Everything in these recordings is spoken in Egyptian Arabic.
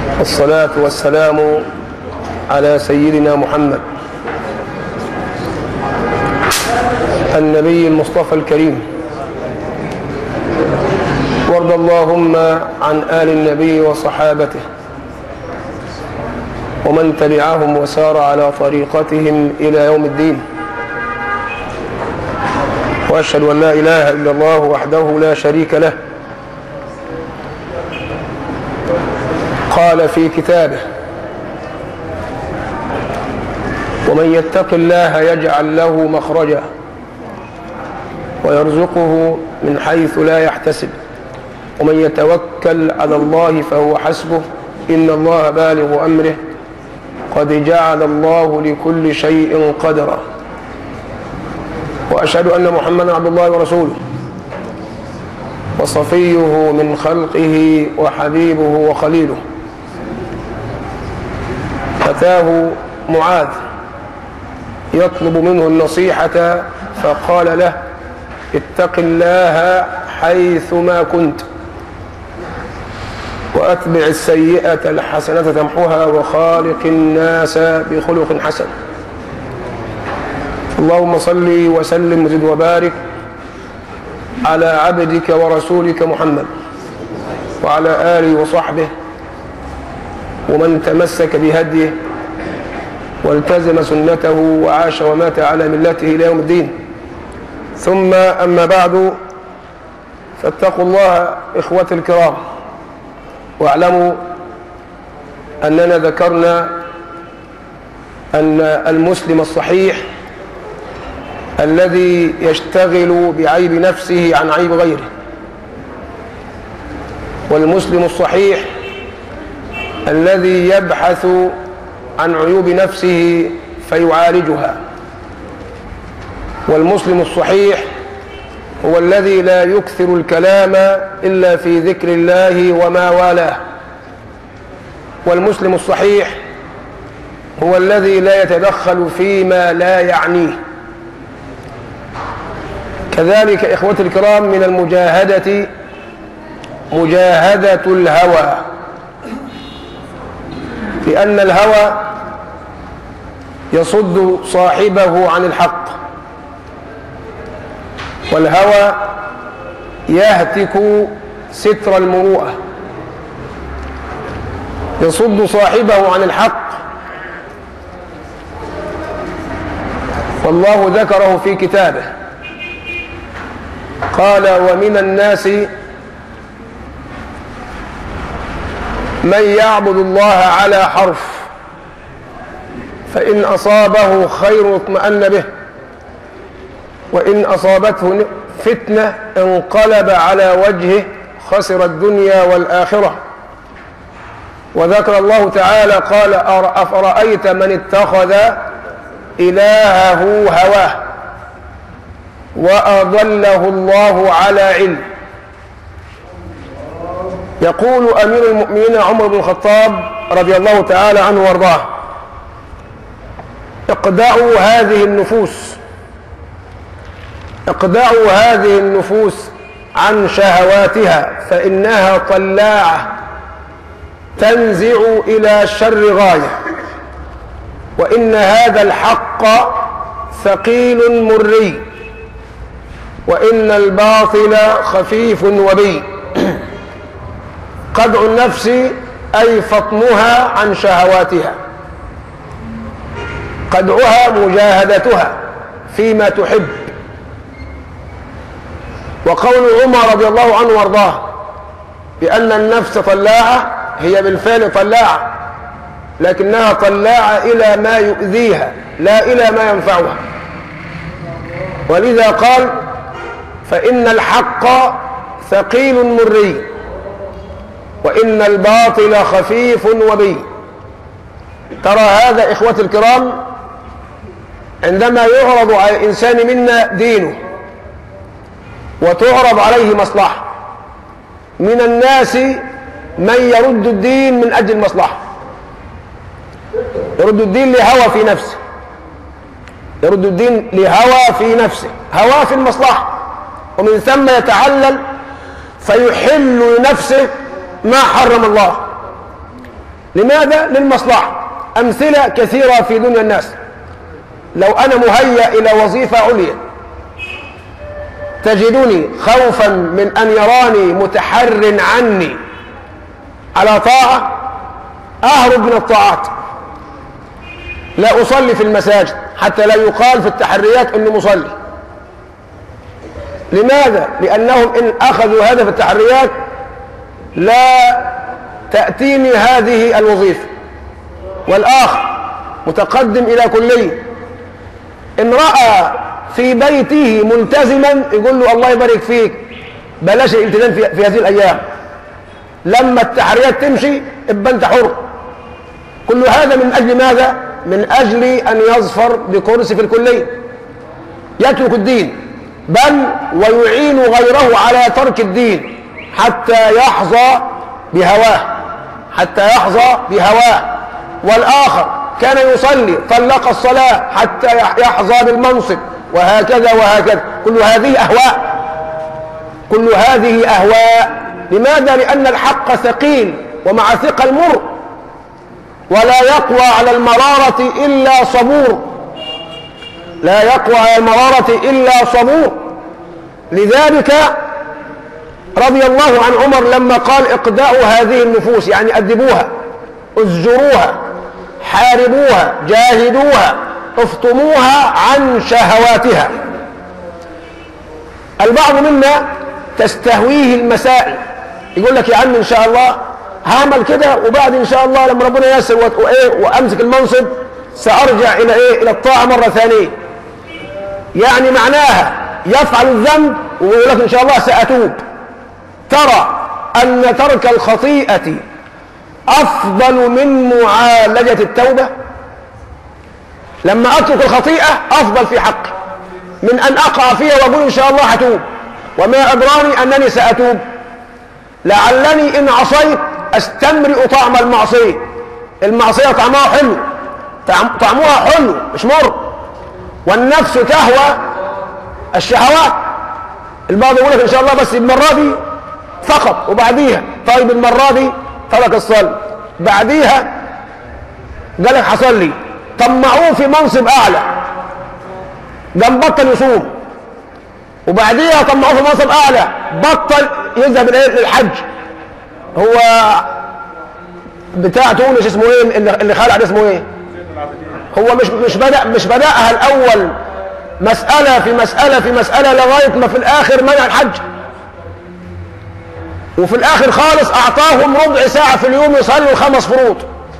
والصلاة والسلام على سيدنا محمد النبي المصطفى الكريم وارض اللهم عن آل النبي وصحابته ومن تبعهم وسار على طريقتهم إلى يوم الدين وأشهد أن لا إله إلا الله وحده لا شريك له قال في كتابه ومن يتق الله يجعل له مخرجا ويرزقه من حيث لا يحتسب ومن يتوكل على الله فهو حسبه إن الله بالغ أمره قد جعل الله لكل شيء قدرا وأشهد أن محمدا عبد الله ورسوله وصفيه من خلقه وحبيبه وخليله أتاه معاذ يطلب منه النصيحة فقال له اتق الله حيثما كنت وأتبع السيئة الحسنة تمحها وخالق الناس بخلق حسن اللهم صل وسلم وزد وبارك على عبدك ورسولك محمد وعلى آله وصحبه ومن تمسك بهديه والتزم سنته وعاش ومات على ملته إلى يوم الدين ثم أما بعد فاتقوا الله إخوة الكرام واعلموا أننا ذكرنا أن المسلم الصحيح الذي يشتغل بعيب نفسه عن عيب غيره والمسلم الصحيح الذي يبحث عن عيوب نفسه فيعالجها والمسلم الصحيح هو الذي لا يكثر الكلام إلا في ذكر الله وما والاه والمسلم الصحيح هو الذي لا يتدخل فيما لا يعنيه كذلك إخوتي الكرام من المجاهدة مجاهدة الهوى لأن الهوى يصد صاحبه عن الحق والهوى يهتك ستر المروءة يصد صاحبه عن الحق والله ذكره في كتابه قال ومن الناس من يعبد الله على حرف فإن أصابه خير اطمأن به وإن أصابته فتنة انقلب على وجهه خسر الدنيا والآخرة وذكر الله تعالى قال أفرأيت من اتخذ إلهه هواه وأضله الله على علم يقول أمير المؤمنين عمر بن الخطاب رضي الله تعالى عنه وارضاه اقدعوا هذه النفوس اقدعوا هذه النفوس عن شهواتها فإنها طلاعة تنزع إلى الشر غاية وإن هذا الحق ثقيل مري وإن الباطل خفيف وبي قدع النفس أي فطمها عن شهواتها قدعها مجاهدتها فيما تحب وقول عمر رضي الله عنه وارضاه بأن النفس طلاعة هي بالفعل طلاعة لكنها طلاعة إلى ما يؤذيها لا إلى ما ينفعها ولذا قال فإن الحق ثقيل مري وإن الباطل خفيف وبي ترى هذا إخوتي الكرام عندما يعرض على الإنسان منا دينه وتعرض عليه مصلحة من الناس من يرد الدين من أجل المصلحة يرد الدين لهوى في نفسه يرد الدين لهوى في نفسه هوى في المصلحة ومن ثم يتعلل فيحل لنفسه ما حرم الله لماذا؟ للمصلحة أمثلة كثيرة في دنيا الناس لو أنا مهيأ إلى وظيفة عليا تجدني خوفا من أن يراني متحر عني على طاعة أهرب من الطاعات لا أصلي في المساجد حتى لا يقال في التحريات أني مصلي لماذا؟ لأنهم إن أخذوا هذا في التحريات لا تأتيني هذه الوظيفة والآخر متقدم إلى كلية إن رأى في بيته ملتزما يقول له الله يبارك فيك بلاش الالتزام في, في هذه الأيام لما التحريات تمشي ابقى أنت حر كل هذا من أجل ماذا؟ من أجل أن يظفر بكرسي في الكلية يترك الدين بل ويعين غيره على ترك الدين حتى يحظى بهواه حتى يحظى بهواه والآخر كان يصلي طلق الصلاة حتى يحظى بالمنصب وهكذا وهكذا كل هذه أهواء كل هذه أهواء لماذا؟ لأن الحق ثقيل ومع ثقل مر ولا يقوى على المرارة إلا صبور لا يقوى على المرارة إلا صبور لذلك رضي الله عن عمر لما قال اقدعوا هذه النفوس يعني أدبوها ازجروها حاربوها جاهدوها افطموها عن شهواتها البعض منا تستهويه المسائل يقول لك يا عم ان شاء الله هعمل كده وبعد ان شاء الله لما ربنا ييسر وايه وامسك المنصب سارجع الى ايه الى الطاعه مره ثانيه يعني معناها يفعل الذنب ويقول لك ان شاء الله ساتوب ترى ان ترك الخطيئه افضل من معالجه التوبه لما اترك الخطيئه افضل في حقي من ان اقع فيها واقول ان شاء الله هتوب وما ادراني انني ساتوب لعلني ان عصيت استمرئ طعم المعصيه المعصيه طعمها حلو طعمها حلو مش مر والنفس تهوى الشهوات البعض يقول لك ان شاء الله بس المره دي فقط وبعديها طيب المره دي ترك الصلاه بعديها قال لك حصل لي طمعوه في منصب اعلى قام بطل يصوم وبعديها طمعوه في منصب اعلى بطل يذهب للحج هو بتاع تونس اسمه ايه اللي خلع ده اسمه ايه هو مش مش بدا مش بداها الاول مساله في مساله في مساله لغايه ما في الاخر منع الحج وفي الاخر خالص اعطاهم ربع ساعه في اليوم يصلوا الخمس فروض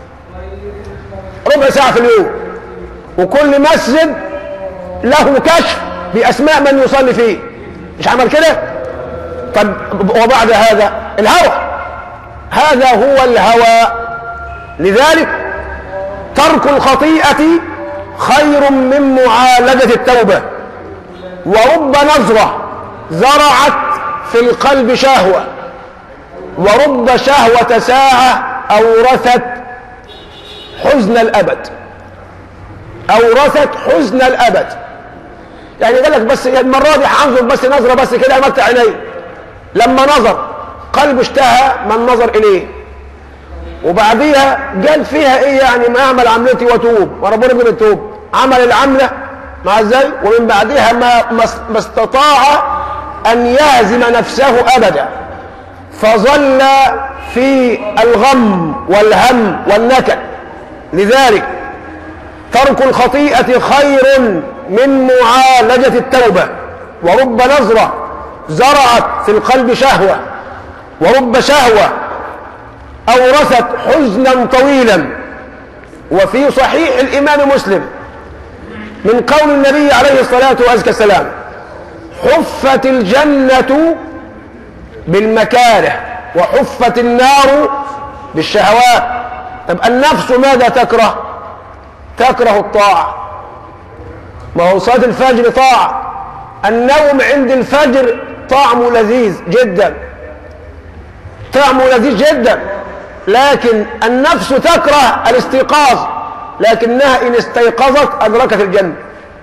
ربع ساعه في اليوم وكل مسجد له كشف باسماء من يصلي فيه مش عمل كده طب وبعد هذا الهوى هذا هو الهوى لذلك ترك الخطيئة خير من معالجة التوبة ورب نظرة زرعت في القلب شهوة ورب شهوة ساعة أورثت حزن الأبد أورثت حزن الأبد يعني قال لك بس المرة دي هنظر بس نظرة بس كده أمتع عيني لما نظر قلبه اشتهى من نظر إليه وبعديها قال فيها ايه يعني ما اعمل عملتي واتوب وربنا يقول التوب عمل العمله مع ازاي ومن بعدها ما ما استطاع ان يهزم نفسه ابدا فظل في الغم والهم والنكد لذلك ترك الخطيئه خير من معالجه التوبه ورب نظره زرعت في القلب شهوه ورب شهوه أورثت حزنا طويلا وفي صحيح الإمام مسلم من قول النبي عليه الصلاة والسلام حفت الجنة بالمكاره وحفت النار بالشهوات طب النفس ماذا تكره تكره الطاعة ما هو صلاة الفجر طاعة النوم عند الفجر طعمه لذيذ جدا طعمه لذيذ جدا لكن النفس تكره الاستيقاظ لكنها إن استيقظت أدركت الجنة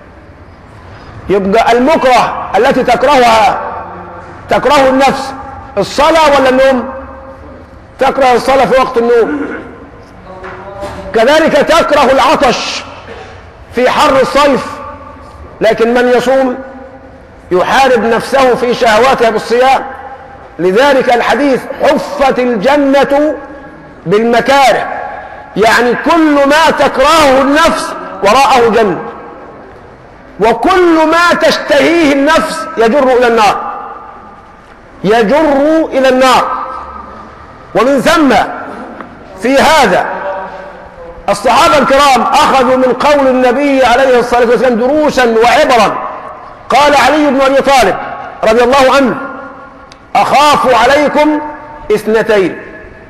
يبقى المكره التي تكرهها تكره النفس الصلاة ولا النوم تكره الصلاة في وقت النوم كذلك تكره العطش في حر الصيف لكن من يصوم يحارب نفسه في شهواتها بالصيام لذلك الحديث حفت الجنة بالمكاره يعني كل ما تكرهه النفس وراءه جنة وكل ما تشتهيه النفس يجر إلى النار يجر إلى النار ومن ثم في هذا الصحابة الكرام أخذوا من قول النبي عليه الصلاة والسلام دروسا وعبرا قال علي بن أبي طالب رضي الله عنه أخاف عليكم اثنتين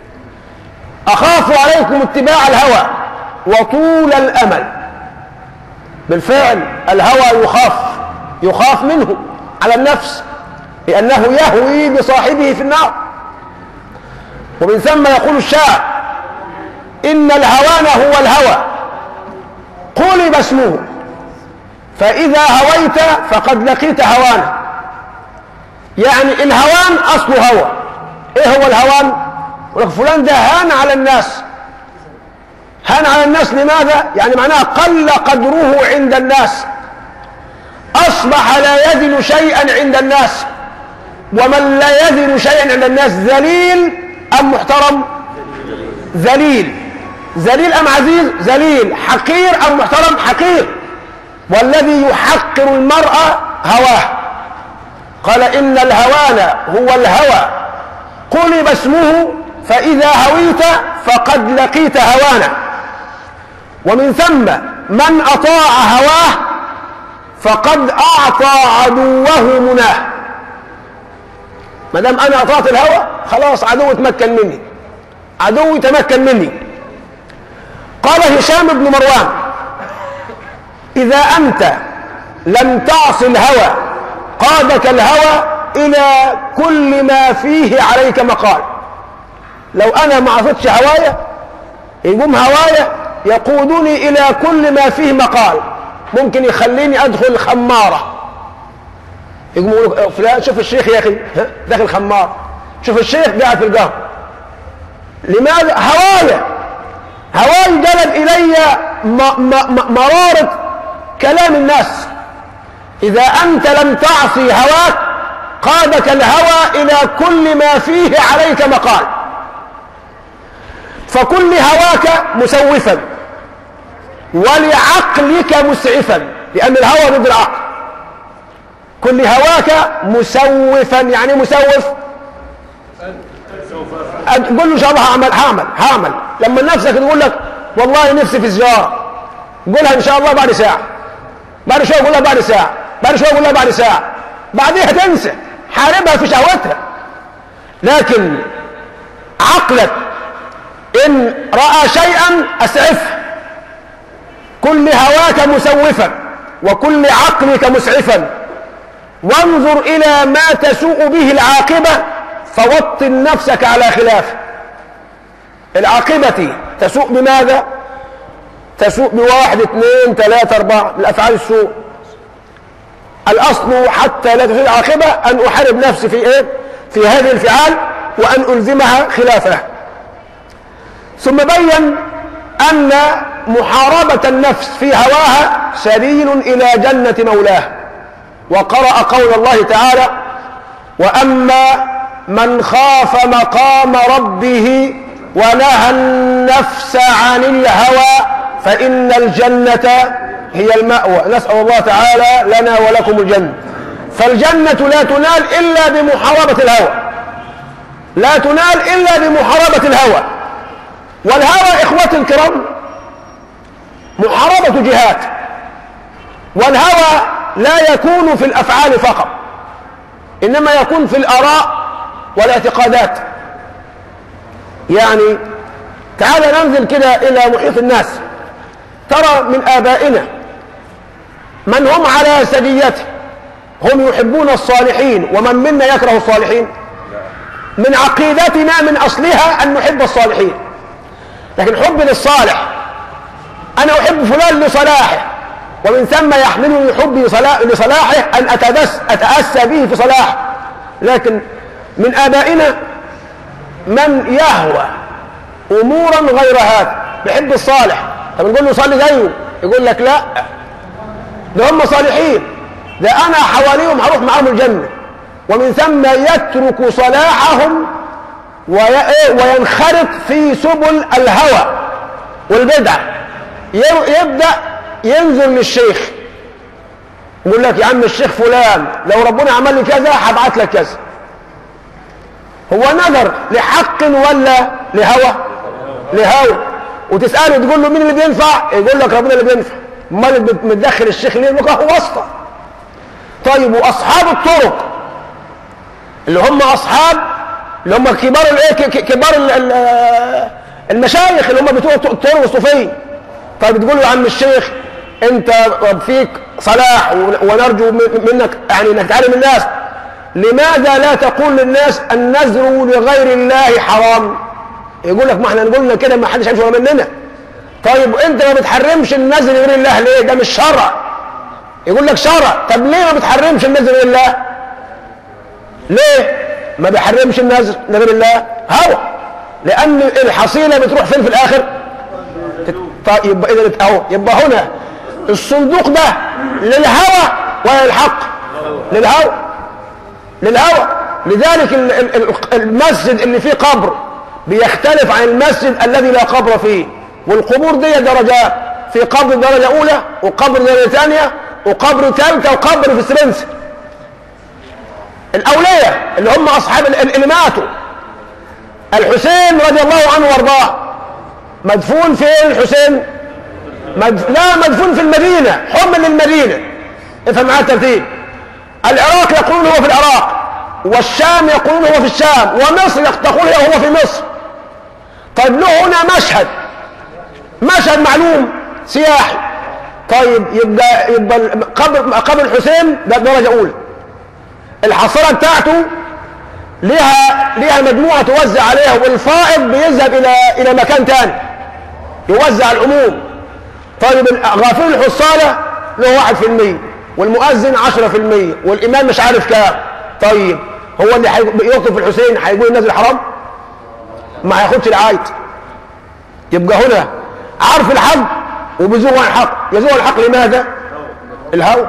أخاف عليكم اتباع الهوى وطول الأمل بالفعل الهوى يخاف يخاف منه على النفس لأنه يهوي بصاحبه في النار ومن ثم يقول الشاعر إن الهوان هو الهوى قلب اسمه فإذا هويت فقد لقيت هوانا يعني الهوان أصله هوى إيه هو الهوان؟ ولك فلان ده هان على الناس هان على الناس لماذا؟ يعني معناها قل قدره عند الناس أصبح لا يزن شيئا عند الناس ومن لا يزن شيئا عند الناس ذليل أم محترم ذليل ذليل أم عزيز ذليل حقير أم محترم حقير والذي يحقر المرأة هواه قال إن الهوان هو الهوى قلب اسمه فإذا هويت فقد لقيت هوانا ومن ثم من أطاع هواه فقد أعطى عدوه مناه ما دام أنا أطعت الهوى خلاص عدو تمكن مني عدوي تمكن مني قال هشام بن مروان إذا أنت لم تعص الهوى قادك الهوى إلى كل ما فيه عليك مقال لو أنا ما عصيتش هوايا يقوم هوايا يقودني إلى كل ما فيه مقال ممكن يخليني أدخل خمارة يقوم يقول فلان شوف الشيخ يا أخي داخل خمار شوف الشيخ قاعد في القهوة لماذا هوايا هواي جلب إلي مرارة كلام الناس إذا أنت لم تعصي هواك قادك الهوى إلى كل ما فيه عليك مقال فكل هواك مسوفا ولعقلك مسعفا لأن الهوى ضد العقل كل هواك مسوفا يعني مسوف قول له ان شاء الله هعمل هعمل هعمل لما نفسك تقول لك والله نفسي في زياره قولها ان شاء الله بعد ساعه بعد شويه قولها بعد ساعه بعد شويه قولها بعد ساعه بعديها تنسى حاربها في شهوتها لكن عقلك ان راى شيئا اسعفه كل هواك مسوفا وكل عقلك مسعفا وانظر الى ما تسوء به العاقبه فوطن نفسك على خلافه العاقبة تسوء بماذا تسوء بواحد اثنين ثلاثة أربعة من أفعال السوء الأصل حتى لا تسوء العاقبة أن أحارب نفسي في إيه في هذه الفعال وأن ألزمها خلافها ثم بين أن محاربة النفس في هواها سبيل إلى جنة مولاه وقرأ قول الله تعالى وأما من خاف مقام ربه ونهى النفس عن الهوى فإن الجنة هي المأوى نسأل الله تعالى لنا ولكم الجنة فالجنة لا تنال إلا بمحاربة الهوى لا تنال إلا بمحاربة الهوى والهوى إخوتي الكرام محاربة جهات والهوى لا يكون في الأفعال فقط إنما يكون في الآراء والاعتقادات يعني تعال ننزل كده إلى محيط الناس ترى من آبائنا من هم على سجيته هم يحبون الصالحين ومن منا يكره الصالحين من عقيدتنا من أصلها أن نحب الصالحين لكن حب للصالح أنا أحب فلان لصلاحه ومن ثم يحملني حبي لصلاحه أن أتدس أتأسى به في صلاحه لكن من آبائنا من يهوى أمورا غير هذا بيحب الصالح طب نقول له صلي زيه يقول لك لا ده هم صالحين ده انا حواليهم هروح معاهم الجنه ومن ثم يترك صلاحهم وي- إيه؟ وينخرط في سبل الهوى والبدعه ي- يبدا ينظر للشيخ يقول لك يا عم الشيخ فلان لو ربنا عمل لي كذا هبعت لك كذا هو نظر لحق ولا لهوى لهوى وتساله تقول له مين اللي بينفع يقول لك ربنا اللي بينفع امال اللي بت- متدخل الشيخ ليه يقول لك هو واسطه طيب واصحاب الطرق اللي هم اصحاب اللي هم كبار الايه ك- ك- كبار ال- ال- المشايخ اللي هم بتوع الطرق الصوفيه طيب تقول له يا عم الشيخ انت فيك صلاح ون- ونرجو م- منك يعني انك تعلم الناس لماذا لا تقول للناس النذر لغير الله حرام يقول لك ما احنا قلنا كده ما حدش هيمشي ورا مننا طيب انت ما بتحرمش النذر لغير الله ليه ده مش شرع يقول لك شرع طب ليه ما بتحرمش النذر لغير الله ليه ما بيحرمش النذر لغير الله هوى لان الحصيله بتروح فين في الاخر طيب يبقى اذا اهو يبقى هنا الصندوق ده للهوى ولا للحق للهوى للهوى لذلك ال- ال- ال- المسجد اللي فيه قبر بيختلف عن المسجد الذي لا قبر فيه والقبور دي درجات في قبر درجة أولى وقبر درجة ثانية وقبر ثالثة وقبر في السبنس الأولياء اللي هم أصحاب ال- ال- اللي ماتوا الحسين رضي الله عنه وارضاه مدفون فين الحسين مدف... لا مدفون في المدينة حم للمدينة افهم معايا الترتيب العراق يقولون هو في العراق والشام يقولون هو في الشام ومصر تقول هو في مصر طيب له هنا مشهد مشهد معلوم سياحي طيب يبقى يبقى قبر قبر الحسين ده درجة أولى الحصيرة بتاعته ليها ليها مجموعة توزع عليها والفائض بيذهب إلى إلى مكان تاني يوزع العموم طيب غافل الحصالة له واحد في المية والمؤذن عشرة في المية والإمام مش عارف كام طيب هو اللي يخطب في الحسين هيقول الناس الحرام ما هياخدش العايد يبقى هنا عارف الحق وبيزوغ عن الحق يزوغ عن الحق لماذا الهوى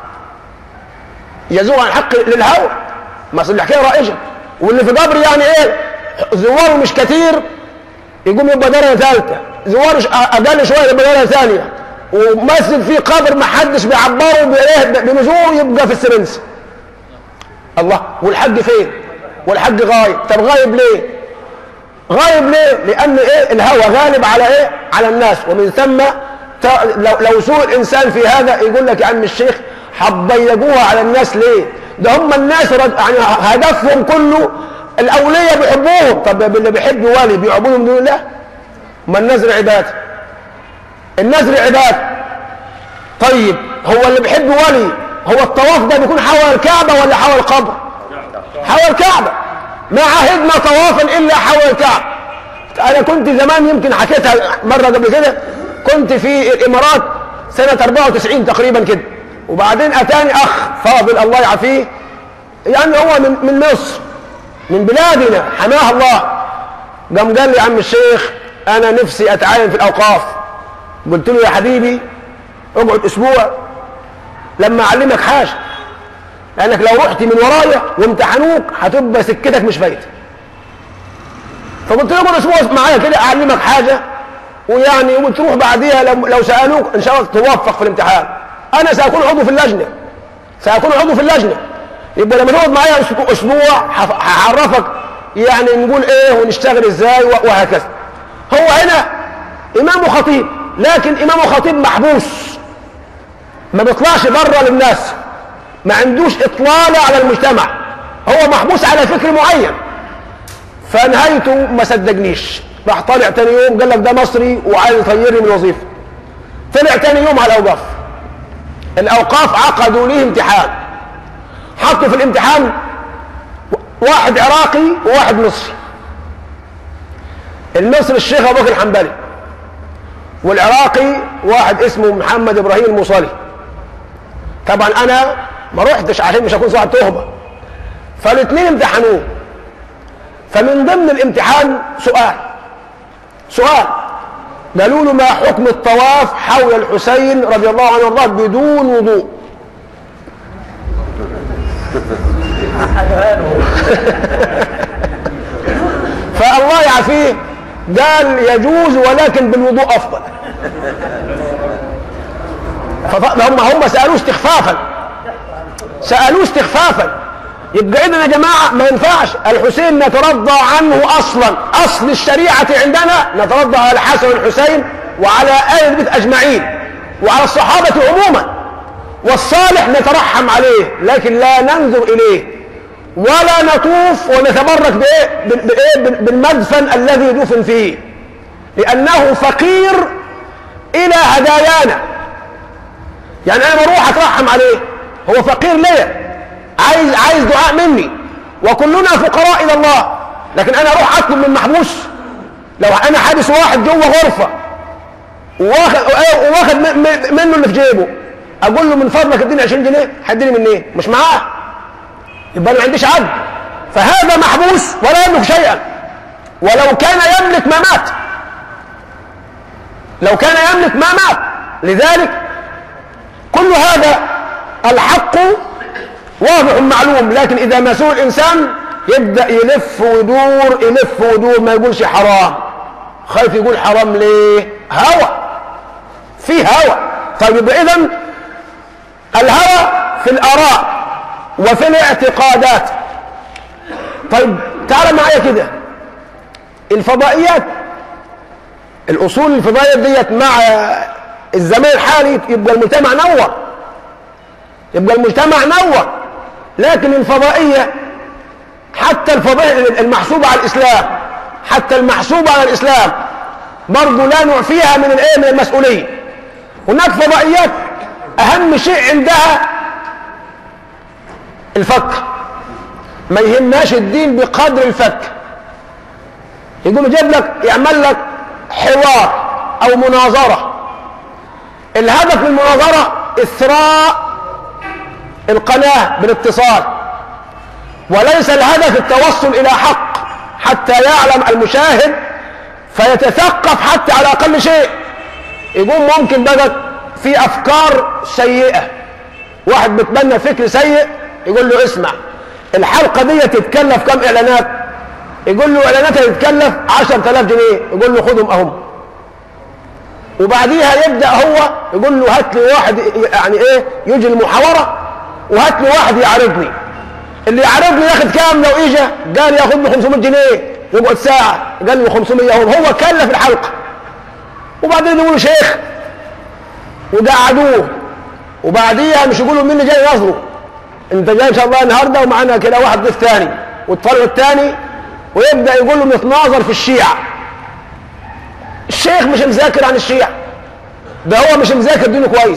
يزوغ عن الحق للهوى ما اصل الحكايه رائجه واللي في قبر يعني ايه زواره مش كتير يقوم يبقى درجه ثالثه زواره ش- اقل شويه يبقى درجه ثانيه ومسجد فيه قبر ما حدش بيعبره بايه بنزوره يبقى في السرنس الله والحج فين والحج غايب طب غايب ليه غايب ليه لان ايه الهوى غالب على ايه على الناس ومن ثم ت- لو, لو سوء الانسان في هذا يقول لك يا عم الشيخ هتضيقوها على الناس ليه ده هم الناس رد يعني هدفهم كله الاولياء بيحبوهم طب اللي بيحب ولي بيعبدهم من دون الله ما النذر عباده النذر عباده طيب هو اللي بيحب ولي هو الطواف ده بيكون حول الكعبه ولا حول القبر حول الكعبه ما عهدنا طوافا الا حول الكعبه انا كنت زمان يمكن حكيتها مره قبل كده كنت في الامارات سنه 94 تقريبا كده وبعدين اتاني اخ فاضل الله يعافيه يعني هو من من مصر من بلادنا حماها الله قام قال لي يا عم الشيخ انا نفسي اتعين في الاوقاف قلت له يا حبيبي اقعد اسبوع لما اعلمك حاجه لانك لو رحت من ورايا وامتحنوك هتبقى سكتك مش فايته فقلت له اقعد اسبوع معايا كده اعلمك حاجه ويعني وتروح بعديها لو, لو سالوك ان شاء الله توفق في الامتحان انا ساكون عضو في اللجنه ساكون عضو في اللجنه يبقى لما تقعد معايا أسبوع- اسبوع هف- هعرفك يعني نقول ايه ونشتغل ازاي و- وهكذا هو هنا امام وخطيب لكن امام وخطيب محبوس ما بيطلعش بره للناس ما عندوش اطلاله على المجتمع هو محبوس على فكر معين فنهايته ما صدقنيش راح طالع تاني يوم قال لك ده مصري وعايز يطيرني من الوظيفه طلع تاني يوم على الاوقاف الاوقاف عقدوا ليه امتحان حطوا في الامتحان واحد عراقي وواحد مصري المصري الشيخ ابو بكر الحنبلي والعراقي واحد اسمه محمد ابراهيم الموصلي طبعا انا ما رحتش عشان مش هكون صاحب تهمه فالاثنين امتحنوه فمن ضمن الامتحان سؤال سؤال قالوا له ما حكم الطواف حول الحسين رضي الله عنه وارضاه بدون وضوء فالله يعافيه قال يجوز ولكن بالوضوء افضل فهم هم سالوه استخفافا سالوه استخفافا يبقى اذا يا جماعه ما ينفعش الحسين نترضى عنه اصلا اصل الشريعه عندنا نترضى على الحسن والحسين وعلى اهل البيت اجمعين وعلى الصحابه عموما والصالح نترحم عليه لكن لا ننظر اليه ولا نطوف ونتبرك بايه بايه بالمدفن الذي يدفن فيه لانه فقير الى هدايانا يعني انا بروح اترحم عليه هو فقير ليا عايز عايز دعاء مني وكلنا فقراء الى الله لكن انا اروح اطلب من محبوس لو انا حابس واحد جوه غرفه واخد واخد منه اللي في جيبه اقول له من فضلك اديني 20 جنيه هديني منين إيه؟ مش معاه يبقى انا ما عنديش عدل فهذا محبوس ولا يملك شيئا ولو كان يملك ما مات لو كان يملك ما مات لذلك كل هذا الحق واضح معلوم لكن اذا مسوه الانسان يبدا يلف ويدور يلف ويدور ما يقولش حرام خايف يقول حرام ليه هوى في هوى طيب يبقى اذا الهوى في الاراء وفي الاعتقادات طيب تعال معايا كده الفضائيات الاصول الفضائيات ديت مع الزمان الحالي يبقى المجتمع نور يبقى المجتمع نور لكن الفضائيه حتى الفضائيه المحسوبه على الاسلام حتى المحسوبه على الاسلام برضه لا نعفيها من الايه من المسؤوليه هناك فضائيات اهم شيء عندها الفك ما يهمناش الدين بقدر الفك يقوم يجيب لك يعمل لك حوار او مناظره الهدف من المناظره اثراء القناه بالاتصال وليس الهدف التوصل الى حق حتى يعلم المشاهد فيتثقف حتى على اقل شيء يقوم ممكن بقى في افكار سيئه واحد بيتبنى فكر سيء يقول له اسمع الحلقه دي تتكلف كم اعلانات يقول له اعلاناتها تتكلف 10000 جنيه يقول له خدهم اهم وبعديها يبدا هو يقول له هات لي واحد يعني ايه يجي المحاوره وهات لي واحد يعارضني اللي يعارضني ياخد كام لو اجى قال ياخد له 500 جنيه يقعد ساعه قال له 500 اهم هو كلف الحلقه وبعدين يقولوا شيخ وقعدوه وبعديها مش يقولوا مين اللي جاي ينظره انت جاي ان شاء الله النهارده ومعانا كده واحد ضيف تاني والطالب التاني ويبدا يقول له نتناظر في الشيعة الشيخ مش مذاكر عن الشيعة ده هو مش مذاكر دينه كويس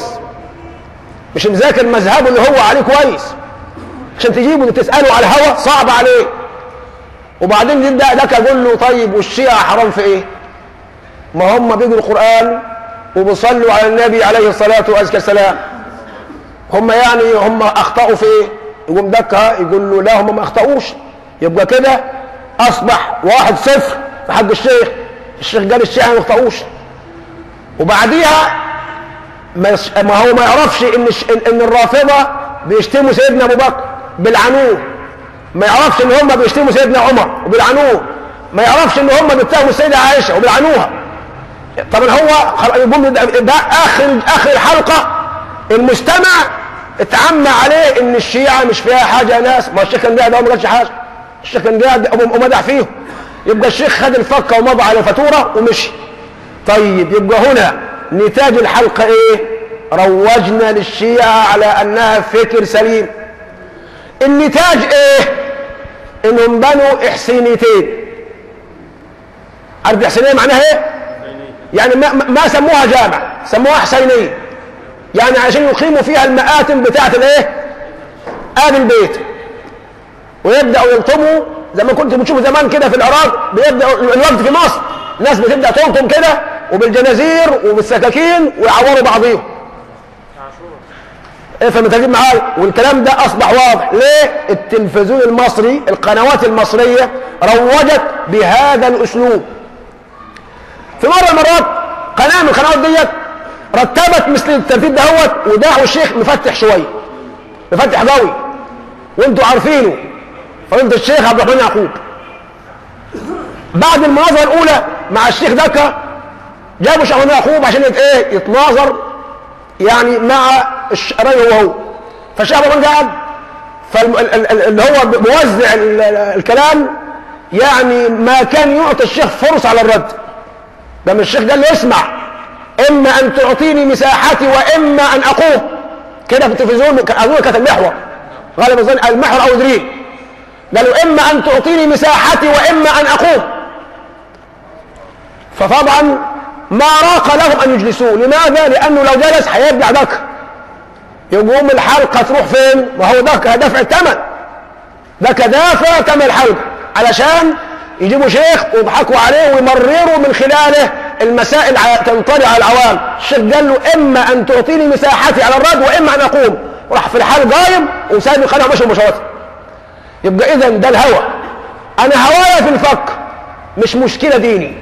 مش مذاكر مذهبه اللي هو عليه كويس عشان تجيبه تساله على الهوى صعب عليه وبعدين يبدا لك اقول له طيب والشيعة حرام في ايه ما هم بيقروا القران وبيصلوا على النبي عليه الصلاه والسلام هم يعني هم اخطاوا في ايه يقوم دكها يقول له لا هم ما اخطاوش يبقى كده اصبح واحد صفر في حق الشيخ الشيخ قال الشيعة ما اخطاوش وبعديها ما هو ما يعرفش ان ان الرافضه بيشتموا سيدنا ابو بكر بالعنوه ما يعرفش ان هم بيشتموا سيدنا عمر وبالعنوه ما يعرفش ان هم بيتهموا السيده عائشه وبالعنوها طبعا هو يقوم ده اخر اخر الحلقه المستمع اتعمى عليه ان الشيعة مش فيها حاجة يا ناس ما الشيخ كان قاعد ما قالش حاجة الشيخ كان قاعد ومدح فيهم يبقى الشيخ خد الفكة ومضى على الفاتورة ومشي طيب يبقى هنا نتاج الحلقة ايه روجنا للشيعة على انها فكر سليم النتاج ايه انهم بنوا احسينيتين عارف احسينية معناها ايه يعني ما, ما سموها جامع سموها حسينيه يعني عشان يقيموا فيها المآتم بتاعة الايه آل البيت ويبدأوا يلطموا زي ما كنت بتشوفوا زمان كده في العراق بيبدأ الوقت في مصر ناس بتبدأ تلطم كده وبالجنازير وبالسكاكين ويعوروا بعضيهم افهم الترجمة معايا والكلام ده اصبح واضح ليه التلفزيون المصري القنوات المصرية روجت بهذا الاسلوب في مرة مرات من القنوات ديت رتبت مثل الترتيب دهوت ودعوا الشيخ مفتح شويه مفتح قوي وانتوا عارفينه فضيله الشيخ عبد الرحمن يعقوب بعد المناظره الاولى مع الشيخ دكا جابوا شيخ يعقوب عشان يت- ايه يتناظر يعني مع الش- الراجل هو هو فالشيخ عبد الرحمن قاعد فاللي هو موزع ال- ال- الكلام يعني ما كان يعطي الشيخ فرصه على الرد لما الشيخ قال له اسمع اما ان تعطيني مساحتي واما ان اقوم كده في التلفزيون كان- اظن كانت المحور غالبا اظن المحور او دريم قالوا اما ان تعطيني مساحتي واما ان اقوم فطبعا ما راق لهم ان يجلسوه لماذا لانه لو جلس هيرجع دكر يقوم الحلقه تروح فين وهو دكر دفع الثمن ده كدافع ثمن الحلقه علشان يجيبوا شيخ ويضحكوا عليه ويمرروا من خلاله المسائل ع- تنطلي على العوام الشيخ قال له اما ان تعطيني مساحتي على الرد واما ان اقوم وراح في الحال قايم وسايب القناه ومشي مباشره يبقى اذا ده الهوى انا هوايا في الفك مش مشكله ديني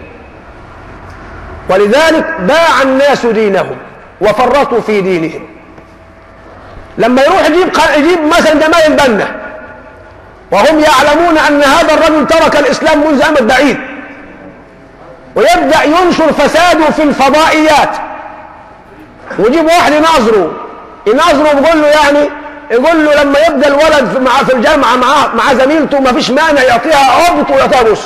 ولذلك باع الناس دينهم وفرطوا في دينهم لما يروح يجيب ق- يجيب مثلا جمال البنا وهم يعلمون ان هذا الرجل ترك الاسلام منذ امد بعيد ويبدا ينشر فساده في الفضائيات ويجيب واحد يناظره يناظره ويقول له يعني يقول له لما يبدا الولد في- مع في الجامعه مع مع زميلته ما فيش مانع يعطيها عبط ويعطيها بوس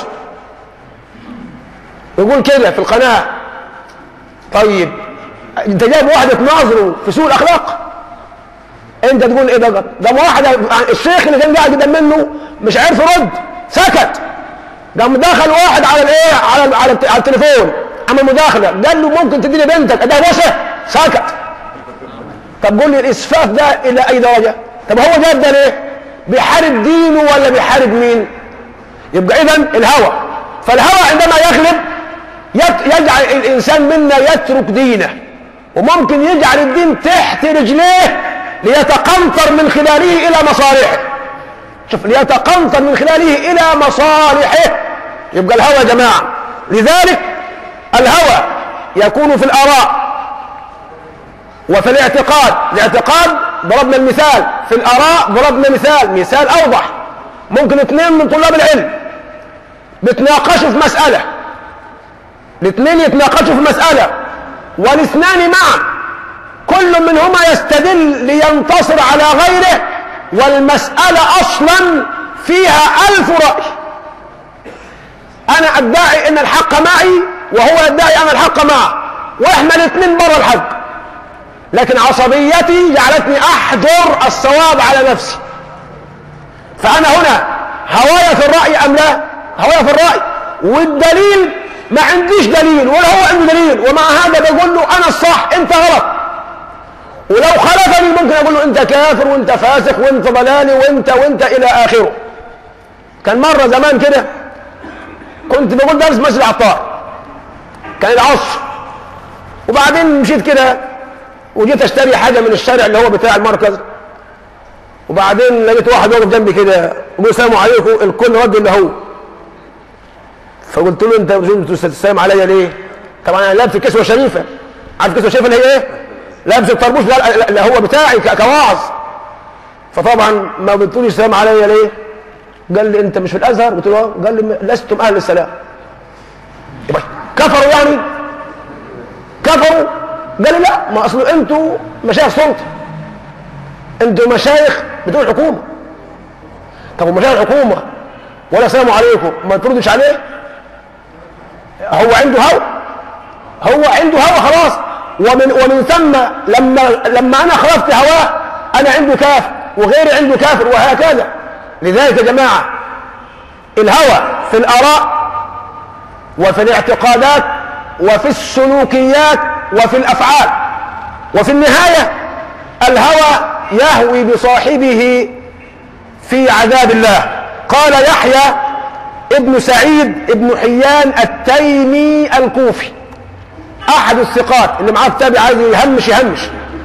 يقول كده في القناه طيب انت جايب واحد تناظره في سوء الاخلاق انت تقول ايه ده ده واحد الشيخ اللي كان قاعد قدام منه مش عارف يرد سكت قام دخل واحد على الايه على على, الت- على التليفون عمل مداخله قال له ممكن تديني بنتك ده بوسه سكت طب قول لي الاسفاف ده الى اي درجه طب هو جاب ده ليه بيحارب دينه ولا بيحارب مين يبقى اذا الهوى فالهوى عندما يغلب يت- يجعل الانسان منا يترك دينه وممكن يجعل الدين تحت رجليه ليتقنطر من خلاله الى مصالحه شوف ليتقنطر من خلاله الى مصالحه يبقى الهوى يا جماعه لذلك الهوى يكون في الاراء وفي الاعتقاد الاعتقاد ضربنا المثال في الاراء ضربنا مثال مثال اوضح ممكن اثنين من طلاب العلم بيتناقشوا في مساله الاثنين يتناقشوا في مساله والاثنان معا كل منهما يستدل لينتصر على غيره والمسألة أصلا فيها ألف رأي أنا أدعي أن الحق معي وهو يدعي أن الحق معه وإحنا الاثنين برا الحق لكن عصبيتي جعلتني أحجر الصواب على نفسي فأنا هنا هوايا في الرأي أم لا هوايا في الرأي والدليل ما عنديش دليل ولا هو عنده دليل ومع هذا بقول له أنا الصح أنت غلط ولو خالفني ممكن اقول له انت كافر وانت فاسق وانت ضلالي وانت وانت الى اخره كان مره زمان كده كنت بقول درس مسجد عطار كان العصر وبعدين مشيت كده وجيت اشتري حاجه من الشارع اللي هو بتاع المركز وبعدين لقيت واحد واقف جنبي كده وبيقول السلام عليكم الكل رد اللي هو فقلت له انت مش تسلم عليا ليه؟ طبعا انا لابس كسوه شريفه عارف كسوه شريفه اللي هي ايه؟ لابس الطربوش ده اللي هو بتاعي ك- كواعظ فطبعا ما بتقولي السلام عليا ليه؟ قال لي انت مش في الازهر؟ قلت له اه قال لي لستم اهل السلام يبقى كفروا يعني؟ كفروا؟ قال لي لا ما اصل انتوا مشايخ سلطه انتوا مشايخ بتوع الحكومه طب ومشايخ الحكومه ولا السلام عليكم ما تردش عليه هو عنده هوى هو عنده هوى خلاص ومن ومن ثم لما لما انا خلفت هواه انا عنده كافر وغيري عنده كافر وهكذا لذلك يا جماعه الهوى في الاراء وفي الاعتقادات وفي السلوكيات وفي الافعال وفي النهايه الهوى يهوي بصاحبه في عذاب الله قال يحيى ابن سعيد ابن حيان التيمي الكوفي احد الثقات اللي معاه كتاب عايز يهمش يهمش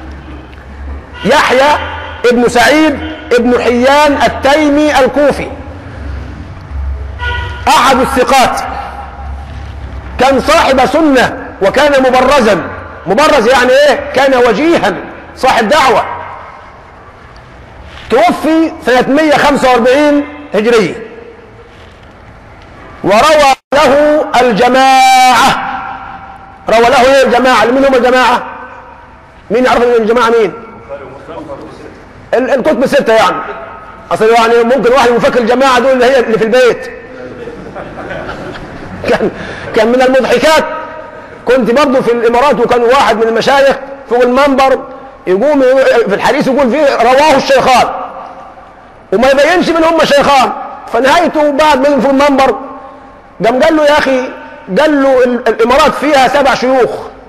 يحيى ابن سعيد ابن حيان التيمي الكوفي احد الثقات كان صاحب سنه وكان مبرزا مبرز يعني ايه كان وجيها صاحب دعوة توفي سنة 145 هجرية وروى له الجماعة روى له ايه الجماعة مين هم الجماعة مين يعرف ان الجماعة مين ال- الكتب الستة يعني اصل يعني ممكن واحد يفكر الجماعة دول اللي هي اللي في البيت كان كان من المضحكات كنت برضه في الامارات وكان واحد من المشايخ فوق المنبر يقوم في الحديث يقول فيه رواه الشيخان وما يبينش من هم شيخان فنهايته بعد ما يجي فوق المنبر قام قال له يا اخي قال له ال- الامارات فيها سبع شيوخ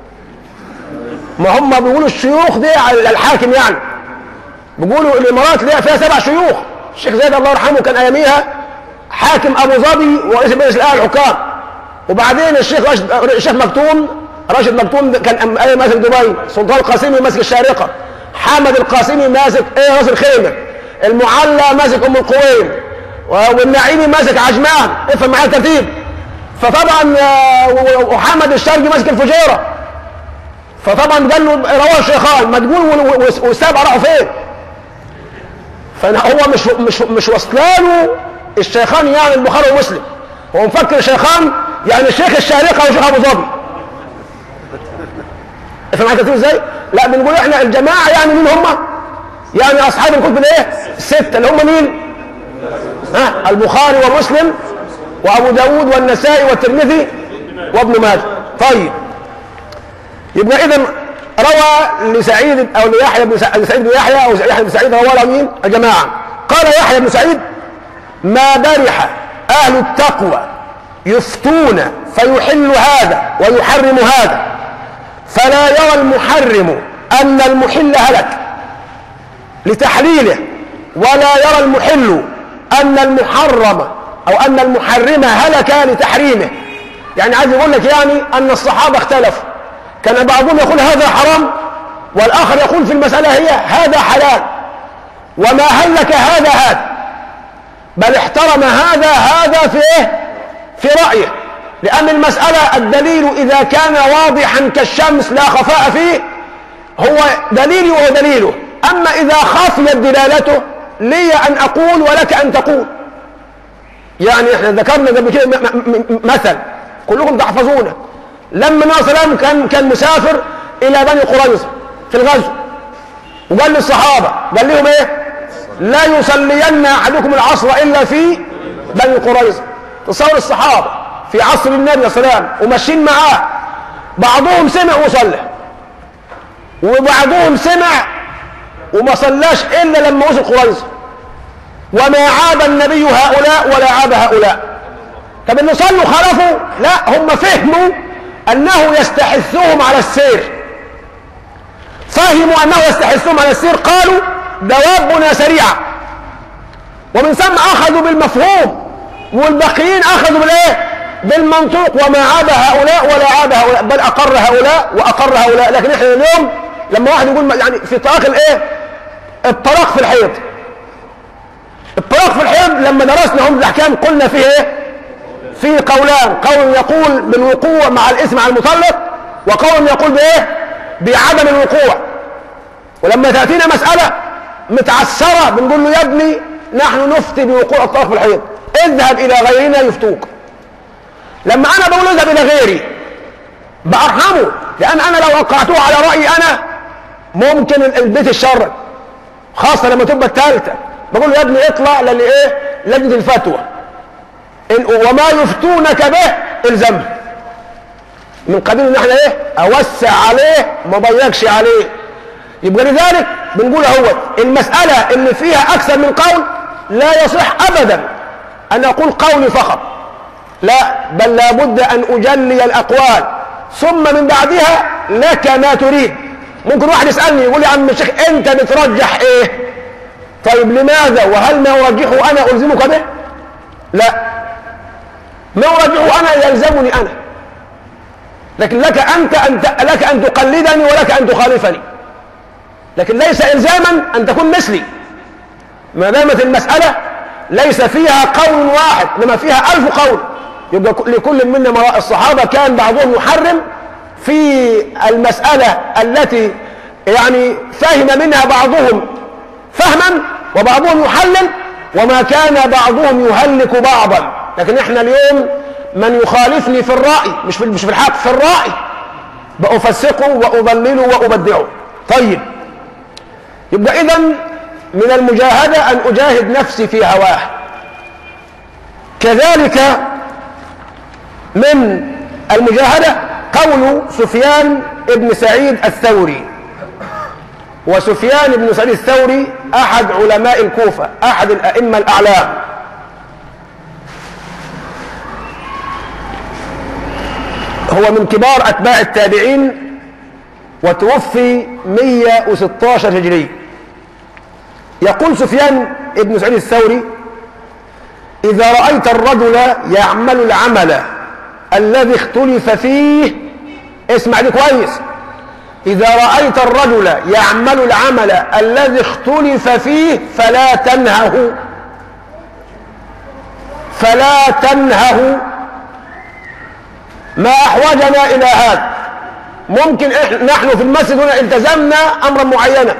ما هم بيقولوا الشيوخ دي على الحاكم يعني بيقولوا الامارات ليها فيها سبع شيوخ الشيخ زايد الله يرحمه كان اياميها حاكم ابو ظبي ورئيس مجلس الاعلى الحكام وبعدين الشيخ راشد الشيخ مكتوم راشد مكتوم كان ايه ماسك دبي سلطان القاسمي ماسك الشارقه حامد القاسمي ماسك ايه راس الخيمه المعلى ماسك ام القويم والنعيمي ماسك عجمان افهم معايا الترتيب فطبعا آه، و- و- وحمد الشرقي ماسك الفجيره فطبعا قال له رواه الشيخان ما تقول وال- وال- والسبعه راحوا فين فهو مش مش مش واصلاله الشيخان يعني البخاري ومسلم هو مفكر شيخان يعني الشيخ الشارقه وشيخ ابو ظبي افهم معايا كتير ازاي؟ لا بنقول احنا الجماعه يعني مين هم؟ يعني اصحاب الكتب الايه؟ السته اللي هم مين؟ ها البخاري ومسلم وابو داود والنسائي والترمذي وابن ماجه طيب يبقى اذا روى لسعيد او ليحيى بن سع- لسعيد بن يحيى او يحيى بن سعيد روى له مين؟ الجماعه قال يحيى بن سعيد ما برح اهل التقوى يفتون فيحل هذا ويحرم هذا فلا يرى المحرم ان المحل هلك لتحليله ولا يرى المحل ان المحرم او ان المحرم هلك لتحريمه يعني عايز يقول لك يعني ان الصحابه اختلفوا كان بعضهم يقول هذا حرام والاخر يقول في المساله هي هذا حلال وما هلك هذا هذا بل احترم هذا هذا في ايه في رايه لان المساله الدليل اذا كان واضحا كالشمس لا خفاء فيه هو دليلي وهو دليله اما اذا خفيت دلالته لي ان اقول ولك ان تقول يعني احنا ذكرنا قبل كده م- م- م- مثل كلكم تحفظونه لما النبي صلى الله عليه وسلم كان كان مسافر الى بني قريظه في الغزو وقال للصحابه قال لهم ايه لا يصلين احدكم العصر الا في بني قريظه تصور الصحابه في عصر النبي صلى الله عليه وسلم وماشيين معاه بعضهم سمع وصلى وبعضهم سمع وما صلاش الا لما وصل قريظه وما عاب النبي هؤلاء ولا عاب هؤلاء طب اللي صلوا خلفوا لا هم فهموا انه يستحثهم على السير فهموا انه يستحثهم على السير قالوا دوابنا سريعه ومن ثم اخذوا بالمفهوم والباقيين اخذوا بالايه بالمنطوق وما عاب هؤلاء ولا عاب هؤلاء بل اقر هؤلاء واقر هؤلاء لكن احنا اليوم لما واحد يقول يعني في طلاق الايه الطلاق في الحيض الطلاق في الحيض لما درسنا هم الاحكام قلنا فيه ايه في قولان قول يقول بالوقوع مع الاسم على المطلق وقول يقول بايه بعدم الوقوع ولما تاتينا مساله متعسره بنقول له يا ابني نحن نفتي بوقوع الطلاق في الحيض اذهب الى غيرنا يفتوك لما انا بقول اذهب الى غيري بارحمه لان انا لو وقعته على رايي انا ممكن البيت الشر خاصه لما تبقى الثالثه بقول له يا ابني اطلع للايه لجنه الفتوى إن وما يفتونك به الزمه من قبيل ان احنا ايه اوسع عليه ما ضيقش عليه يبقى لذلك بنقول اهو المساله اللي فيها اكثر من قول لا يصح ابدا ان اقول قولي فقط لا بل لابد ان اجلي الاقوال ثم من بعدها لك ما تريد ممكن واحد يسالني يقول لي يا عم الشيخ انت بترجح ايه طيب لماذا وهل ما ارجحه انا الزمك به لا ما ارجحه انا يلزمني انا لكن لك انت ان ت- لك ان تقلدني ولك ان تخالفني لكن ليس الزاما ان تكون مثلي ما دامت المساله ليس فيها قول واحد انما فيها الف قول يبقى ك- لكل منا مراء الصحابه كان بعضهم يحرم في المسألة التي يعني فهم منها بعضهم فهما وبعضهم يحلل وما كان بعضهم يهلك بعضا لكن احنا اليوم من يخالفني في الرأي مش في مش في الحق في الرأي بأفسقه وأضلله وأبدعه طيب يبقى إذا من المجاهدة أن أجاهد نفسي في هواه كذلك من المجاهدة قول سفيان ابن سعيد الثوري وسفيان بن سعيد الثوري أحد علماء الكوفة أحد الأئمة الأعلام هو من كبار أتباع التابعين وتوفي 116 هجري يقول سفيان ابن سعيد الثوري إذا رأيت الرجل يعمل العمل الذي اختلف فيه اسمع دي كويس إذا رأيت الرجل يعمل العمل الذي اختلف فيه فلا تنهه فلا تنهه ما أحوجنا إلى هذا ممكن إحنا نحن في المسجد هنا التزمنا أمرا معينا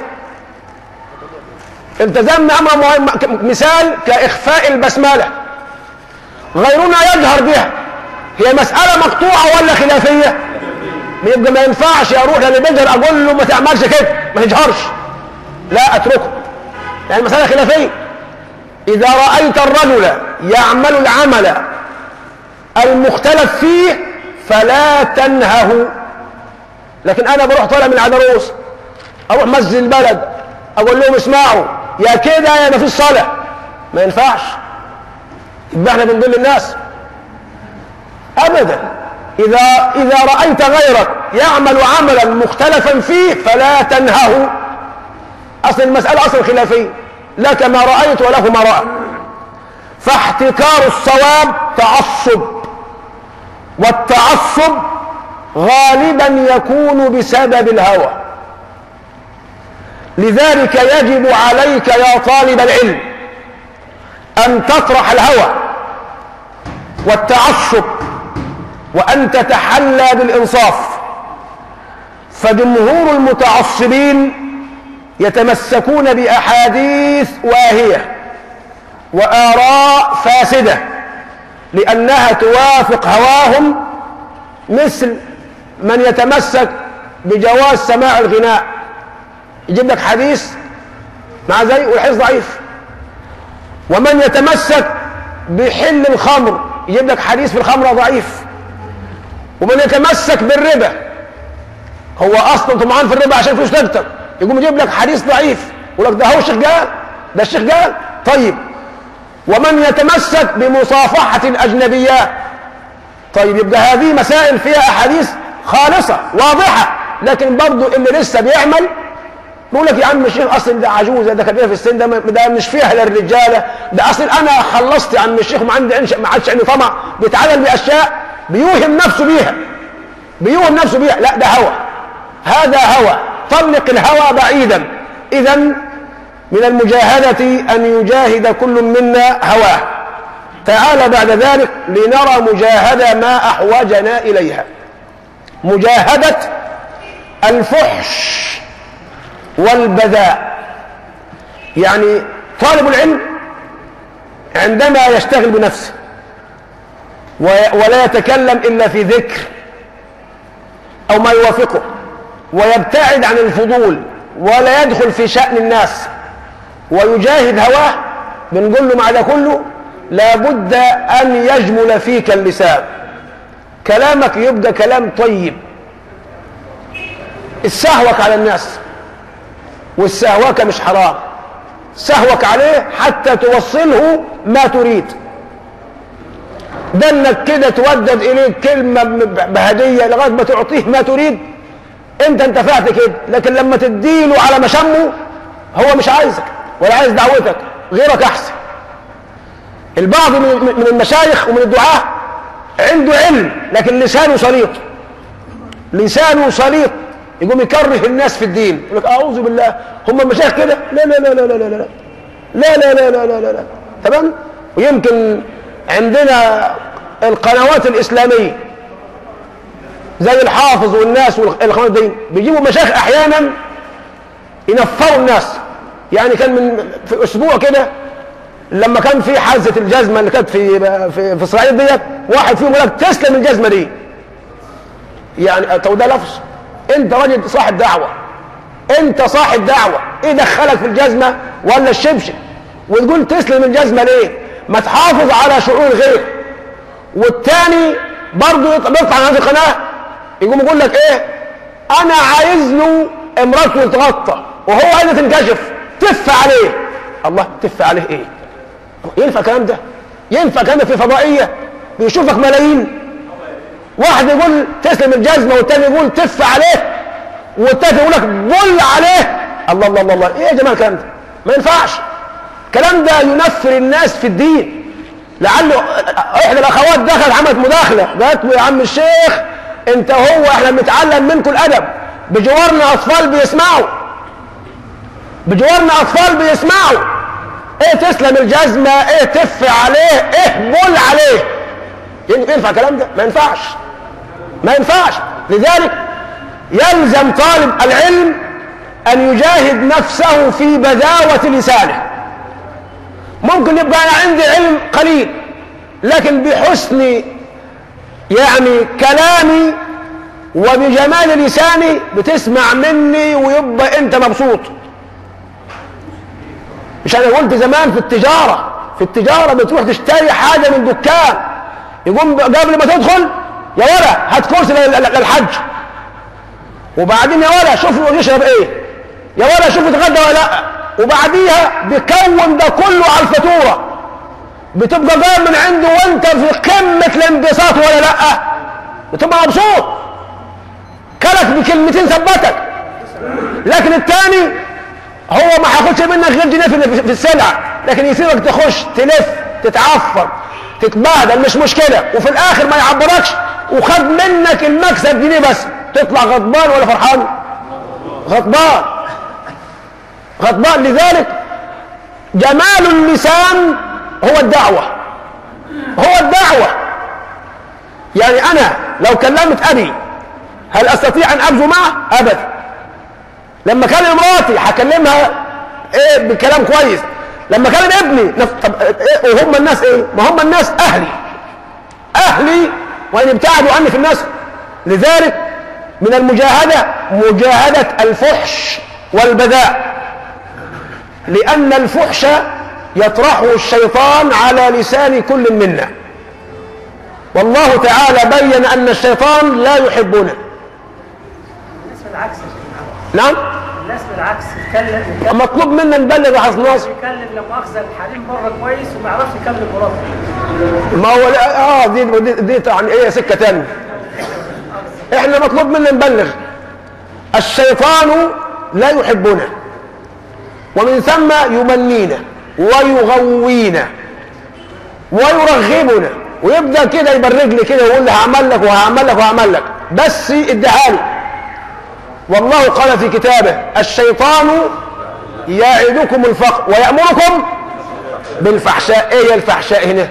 التزمنا أمرا معينا مثال كإخفاء البسملة غيرنا يجهر بها هي مسألة مقطوعة ولا خلافية يبقى ما ينفعش اروح للي بيجهر اقول له ما تعملش كده ما تجهرش لا اتركه يعني مسألة خلافية إذا رأيت الرجل يعمل العمل المختلف فيه فلا تنهه لكن أنا بروح طالع من عدروس أروح مسجد البلد أقول لهم اسمعوا يا كده يا ما فيش صلاة ما ينفعش يبقى احنا بنضل الناس أبدا إذا إذا رأيت غيرك يعمل عملا مختلفا فيه فلا تنهه أصل المسألة أصلا خلافية لك ما رأيت وله ما رأى فاحتكار الصواب تعصب والتعصب غالبا يكون بسبب الهوى لذلك يجب عليك يا طالب العلم أن تطرح الهوى والتعصب وأن تتحلى بالإنصاف فجمهور المتعصبين يتمسكون بأحاديث واهية وآراء فاسدة لأنها توافق هواهم مثل من يتمسك بجواز سماع الغناء يجيب لك حديث مع زي والحديث ضعيف ومن يتمسك بحل الخمر يجيب لك حديث في الخمر ضعيف ومن يتمسك بالربا هو اصلا طمعان في الربا عشان فلوس تكتر يقوم يجيب لك حديث ضعيف يقول لك ده هو الشيخ قال ده الشيخ قال طيب ومن يتمسك بمصافحة الأجنبيات طيب يبقى هذه مسائل فيها أحاديث خالصة واضحة لكن برضو اللي لسه بيعمل بيقول لك يا عم الشيخ اصل ده عجوزه ده كبيره في السن ده ده مش فيها للرجاله ده اصل انا خلصت يا عم الشيخ وما عندي ما عادش عندي طمع بيتعامل باشياء بيوهم نفسه بيها بيوهم نفسه بيها لا ده هوى هذا هوى طلق الهوى بعيدا اذا من المجاهده ان يجاهد كل منا هواه تعال بعد ذلك لنرى مجاهده ما احوجنا اليها مجاهده الفحش والبذاء يعني طالب العلم عندما يشتغل بنفسه ولا يتكلم إلا في ذكر أو ما يوافقه ويبتعد عن الفضول ولا يدخل في شأن الناس ويجاهد هواه بنقول له مع ده كله لابد أن يجمل فيك اللسان كلامك يبقى كلام طيب استهوك على الناس والسهوك مش حرام سهوك عليه حتى توصله ما تريد ده انك كده تودد اليه كلمه بهديه لغايه ما تعطيه ما تريد انت انتفعت كده لكن لما تديله على مشمه هو مش عايزك ولا عايز دعوتك غيرك احسن البعض من المشايخ ومن الدعاه عنده علم لكن لسانه سليط لسانه سليط يقوم يكره الناس في الدين يقول لك اعوذ بالله هم المشايخ كده لا لا لا لا لا لا لا لا لا لا لا لا لا لا تمام ويمكن عندنا القنوات الاسلاميه زي الحافظ والناس والإخوان الدين بيجيبوا مشايخ أحيانا ينفروا الناس يعني كان من في أسبوع كده لما كان في حادثة الجزمة اللي كانت في في في إسرائيل ديت واحد فيهم يقول لك تسلم الجزمة دي يعني طب ده لفظ أنت راجل صاحب دعوة أنت صاحب دعوة إيه دخلك في الجزمة ولا الشبشب وتقول تسلم الجزمة ليه؟ ما تحافظ على شعور غيرك والتاني برضه بيطلع على هذه القناه يقوم يقول لك ايه انا عايز له امراته تتغطى وهو عايزها تنكشف تف عليه الله تف عليه ايه ينفع الكلام ده ينفع الكلام ده في فضائيه بيشوفك ملايين واحد يقول تسلم الجزمه والتاني يقول تف عليه والتالت يقول لك بل عليه الله الله الله, الله. ايه يا جماعه الكلام ده ما ينفعش الكلام ده ينفر الناس في الدين لعله احدى الاخوات دخلت عملت مداخله قالت له يا عم الشيخ انت هو احنا بنتعلم منكم الادب بجوارنا اطفال بيسمعوا بجوارنا اطفال بيسمعوا ايه تسلم الجزمه ايه تف عليه ايه بول عليه ينفع الكلام ده ما ينفعش ما ينفعش لذلك يلزم طالب العلم ان يجاهد نفسه في بذاوه لسانه ممكن يبقى انا عندي علم قليل لكن بحسن يعني كلامي وبجمال لساني بتسمع مني ويبقى انت مبسوط مش انا قلت زمان في التجاره في التجاره بتروح تشتري حاجه من دكان يقوم قبل ما تدخل يا ولا هات كرسي للحج وبعدين يا ولا شوف يشرب ايه يا ولا شوف يتغدى ولا لا وبعديها بيكون ده كله على الفاتوره بتبقى جاي من عنده وانت في قمه الانبساط ولا لا بتبقى مبسوط كلك بكلمتين ثبتك لكن الثاني هو ما هياخدش منك غير جنيه في السلعه لكن يسيبك تخش تلف تتعفر تتبهدل مش مشكله وفي الاخر ما يعبركش وخد منك المكسب جنيه بس تطلع غضبان ولا فرحان غضبان غضبان لذلك جمال اللسان هو الدعوة هو الدعوة يعني أنا لو كلمت أبي هل أستطيع أن أبذو معه؟ أبدا لما كلم مراتي هكلمها إيه بكلام كويس لما كلم ابني نف... طب إيه وهم الناس إيه؟ ما هم الناس أهلي أهلي وإن ابتعدوا عني في الناس لذلك من المجاهدة مجاهدة الفحش والبذاء لأن الفحش يطرحه الشيطان على لسان كل منا والله تعالى بين أن الشيطان لا يحبنا الناس بالعكس يا شيخ نعم الناس بالعكس يتكلم يتكلم مطلوب منا نبلغ يا حسن ناصر يتكلم لا مؤاخذه الحريم بره كويس وما يعرفش يكلم مراته ما هو لا اه دي دي, دي يعني ايه سكه تانية احنا مطلوب منا نبلغ الشيطان لا يحبنا ومن ثم يمنينا ويغوينا ويرغبنا ويبدا كده يبرج لي كده ويقول لي هعمل لك وهعمل لك وهعمل لك بس اديها له والله قال في كتابه الشيطان يعدكم الفقر ويأمركم بالفحشاء ايه هي الفحشاء هنا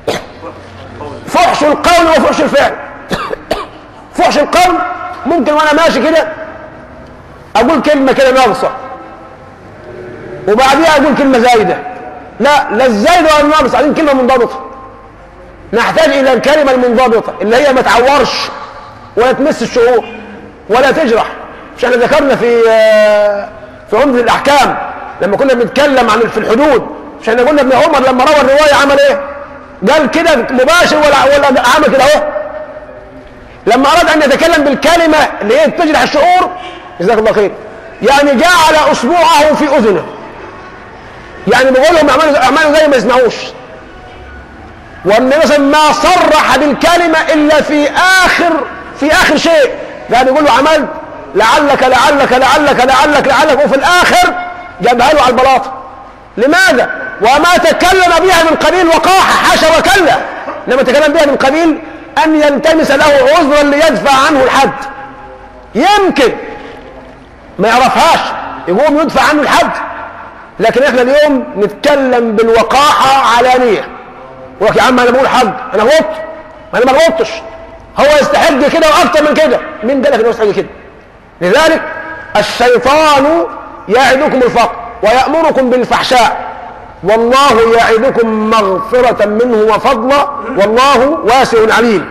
فحش القول وفحش الفعل فحش القول ممكن وانا ماشي كده اقول كلمه كده ناقصه وبعديها اقول كلمه زايده لا لا الزايده ولا الناقصه عايزين كلمه منضبطه نحتاج الى الكلمه المنضبطه اللي هي ما تعورش ولا تمس الشعور ولا تجرح مش احنا ذكرنا في في عمده الاحكام لما كنا بنتكلم عن في الحدود مش احنا قلنا ابن عمر لما روى الروايه عمل ايه؟ قال كده مباشر ولا ولا عمل كده اهو لما اراد ان يتكلم بالكلمه اللي هي تجرح الشعور جزاك الله خير يعني جعل اصبعه في اذنه يعني بيقول لهم اعملوا اعملوا زي ما يسمعوش والنبي مثلا ما صرح بالكلمه الا في اخر في اخر شيء ده بيقول له عملت لعلك لعلك لعلك لعلك لعلك وفي الاخر جابها له على البلاطه لماذا؟ وما تكلم بها من قبيل وقاحه حاشا وكلا انما تكلم بها من قبيل ان يلتمس له عذرا ليدفع عنه الحد يمكن ما يعرفهاش يقوم يدفع عنه الحد لكن احنا اليوم نتكلم بالوقاحه علانيه يقول يا عم انا بقول حق انا غلطت ما انا ما غلطتش هو يستحق كده واكتر من كده مين قال لك انه يستحق كده لذلك الشيطان يعدكم الفقر ويأمركم بالفحشاء والله يعدكم مغفرة منه وفضلا والله واسع عليم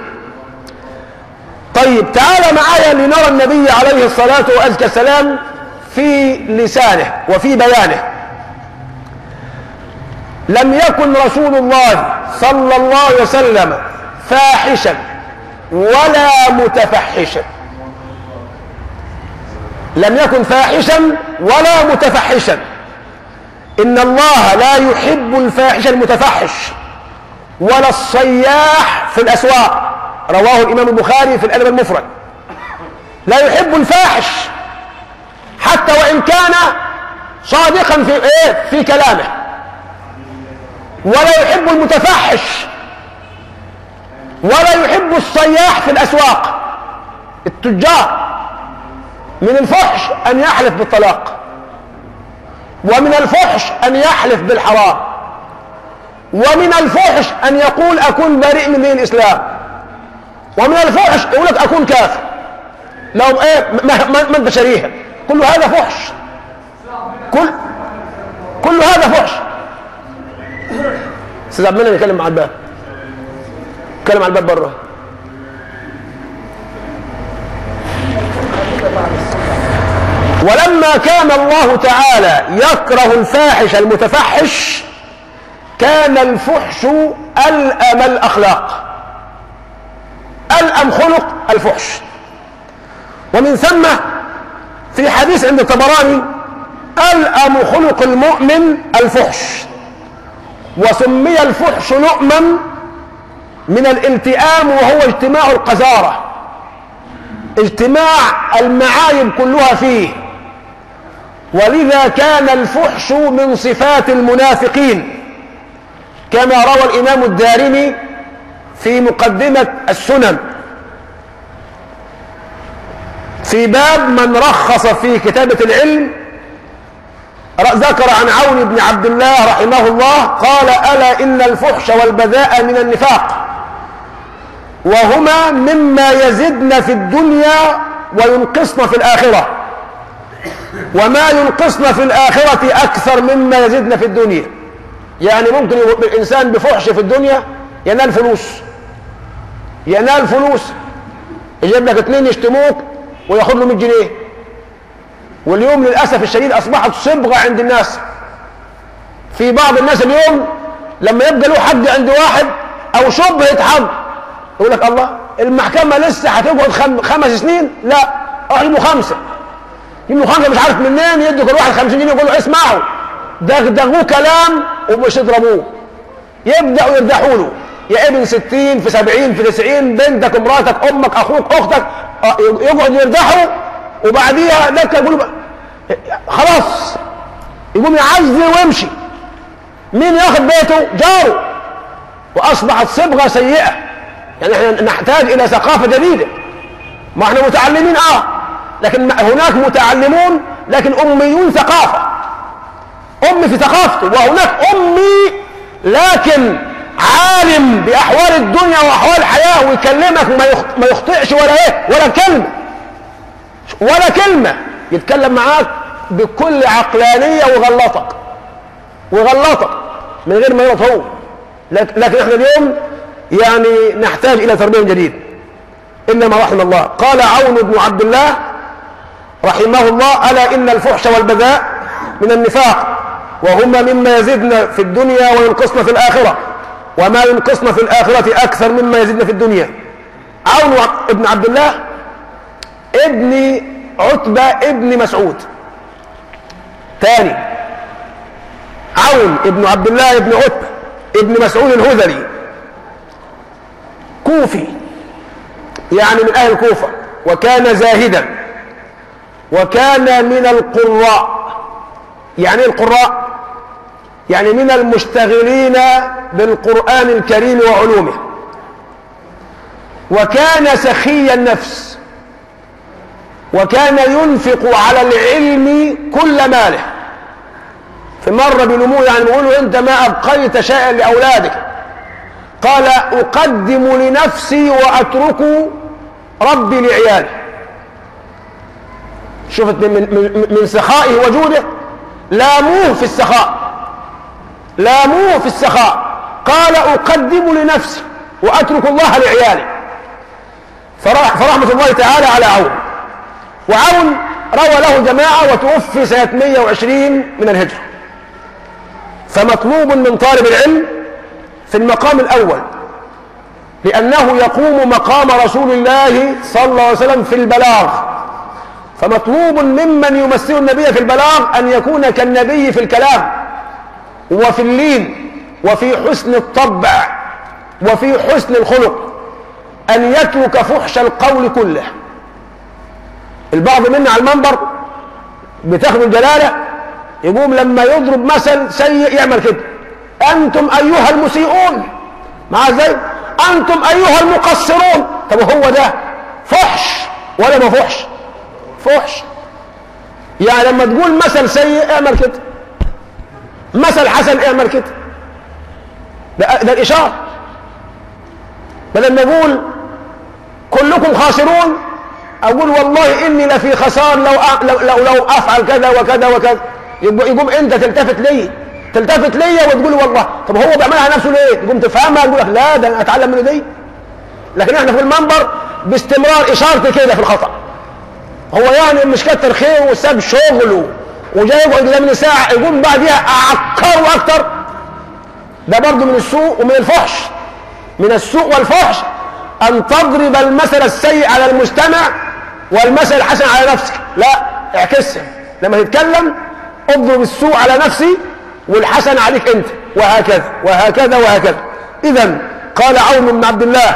طيب تعال معايا لنرى النبي عليه الصلاة وأزكى السلام في لسانه وفي بيانه لم يكن رسول الله صلى الله عليه وسلم فاحشا ولا متفحشا لم يكن فاحشا ولا متفحشا إن الله لا يحب الفاحش المتفحش ولا الصياح في الأسواق رواه الإمام البخاري في الأدب المفرد لا يحب الفاحش حتى وإن كان صادقا في إيه في كلامه ولا يحب المتفحش ولا يحب الصياح في الأسواق التجار من الفحش أن يحلف بالطلاق ومن الفحش أن يحلف بالحرام ومن الفحش أن يقول أكون بريء من دين الإسلام ومن الفحش يقول لك أكون كافر لو إيه ما, ما, ما أنت شريها كل هذا فحش كل كل هذا فحش استاذ عبد المنعم يتكلم مع الباب اتكلم على الباب بره ولما كان الله تعالى يكره الفاحش المتفحش كان الفحش ألأم الأخلاق ألأم خلق الفحش ومن ثم في حديث عند الطبراني ألأم خلق المؤمن الفحش وسمي الفحش لؤما من الالتئام وهو اجتماع القذارة اجتماع المعايب كلها فيه ولذا كان الفحش من صفات المنافقين كما روى الإمام الدارمي في مقدمة السنن في باب من رخص في كتابة العلم ذكر عن عون بن عبد الله رحمه الله قال ألا إن الفحش والبذاء من النفاق وهما مما يزدن في الدنيا وينقصن في الآخرة وما ينقصن في الآخرة أكثر مما يزدن في الدنيا يعني ممكن الإنسان بفحش في الدنيا ينال فلوس ينال فلوس يجيب لك اثنين يشتموك وياخد له 100 جنيه واليوم للأسف الشديد أصبحت صبغة عند الناس في بعض الناس اليوم لما يبقى له حد عند واحد أو شبهة حد يقول لك الله المحكمة لسه هتقعد خم... خمس سنين لا راح له خمسة يجيب له خمسة مش عارف منين يدوا كل واحد 50 جنيه يقول له اسمعوا دغدغوه كلام ومش يضربوه يبدأوا يردحوا له يا ابن 60 في 70 في 90 بنتك مراتك امك اخوك اختك يقعد يردحوا وبعديها لك يقول خلاص يقوم يعزي ويمشي مين ياخد بيته جاره واصبحت صبغه سيئه يعني احنا نحتاج الى ثقافه جديده ما احنا متعلمين اه لكن هناك متعلمون لكن اميون ثقافه امي في ثقافته وهناك امي لكن عالم باحوال الدنيا واحوال الحياه ويكلمك ما يخطئش ولا ايه ولا كلمه ولا كلمة يتكلم معاك بكل عقلانية وغلطك وغلطك من غير ما يغلط هو لكن احنا اليوم يعني نحتاج إلى تربية جديد إنما رحم الله قال عون بن عبد الله رحمه الله ألا إن الفحش والبذاء من النفاق وهما مما يزدن في الدنيا وينقصن في الآخرة وما ينقصن في الآخرة أكثر مما يزدن في الدنيا عون بن عبد الله ابن عتبة ابن مسعود ثاني عون ابن عبد الله ابن عتبة ابن مسعود الهذلي كوفي يعني من أهل الكوفة وكان زاهدا وكان من القراء يعني القراء يعني من المشتغلين بالقرآن الكريم وعلومه وكان سخي النفس وكان ينفق على العلم كل ماله في مرة بيلوموه يعني بيقولوا انت ما ابقيت شيئا لاولادك قال أقدم لنفسي وأترك ربي لعيالي شوفت من, من, من سخائه وجوده لاموه في السخاء لاموه في السخاء قال أقدم لنفسي وأترك الله لعيالي فرح فرحمة الله تعالى على عون وعون روى له جماعة وتوفي سنة 120 من الهجرة فمطلوب من طالب العلم في المقام الأول لأنه يقوم مقام رسول الله صلى الله عليه وسلم في البلاغ فمطلوب ممن يمثل النبي في البلاغ أن يكون كالنبي في الكلام وفي اللين وفي حسن الطبع وفي حسن الخلق أن يترك فحش القول كله البعض منا على المنبر بتاخد الجلالة يقوم لما يضرب مثل سيء يعمل كده أنتم أيها المسيئون مع ازاي أنتم أيها المقصرون طب هو ده فحش ولا ما فحش فحش يعني لما تقول مثل سيء اعمل كده مثل حسن اعمل كده ده, ده الإشارة بدل ما أقول كلكم خاسرون أقول والله إني لفي خسار لو أ... لو, لو, لو أفعل كذا وكذا وكذا يقوم أنت تلتفت لي تلتفت لي وتقول والله طب هو بيعملها نفسه ليه؟ تقوم تفهمها تقول لك لا ده أنا أتعلم منه دي لكن احنا في المنبر باستمرار إشارتي كده في الخطأ هو يعني مش كتر خير وساب شغله وجاي يقعد قدام ساعة يقوم بعديها أعكره أكتر ده برضه من السوء ومن الفحش من السوء والفحش أن تضرب المثل السيء على المجتمع والمثل الحسن على نفسك لا اعكسها لما تتكلم اضرب السوء على نفسي والحسن عليك انت وهكذا وهكذا وهكذا اذا قال عون بن عبد الله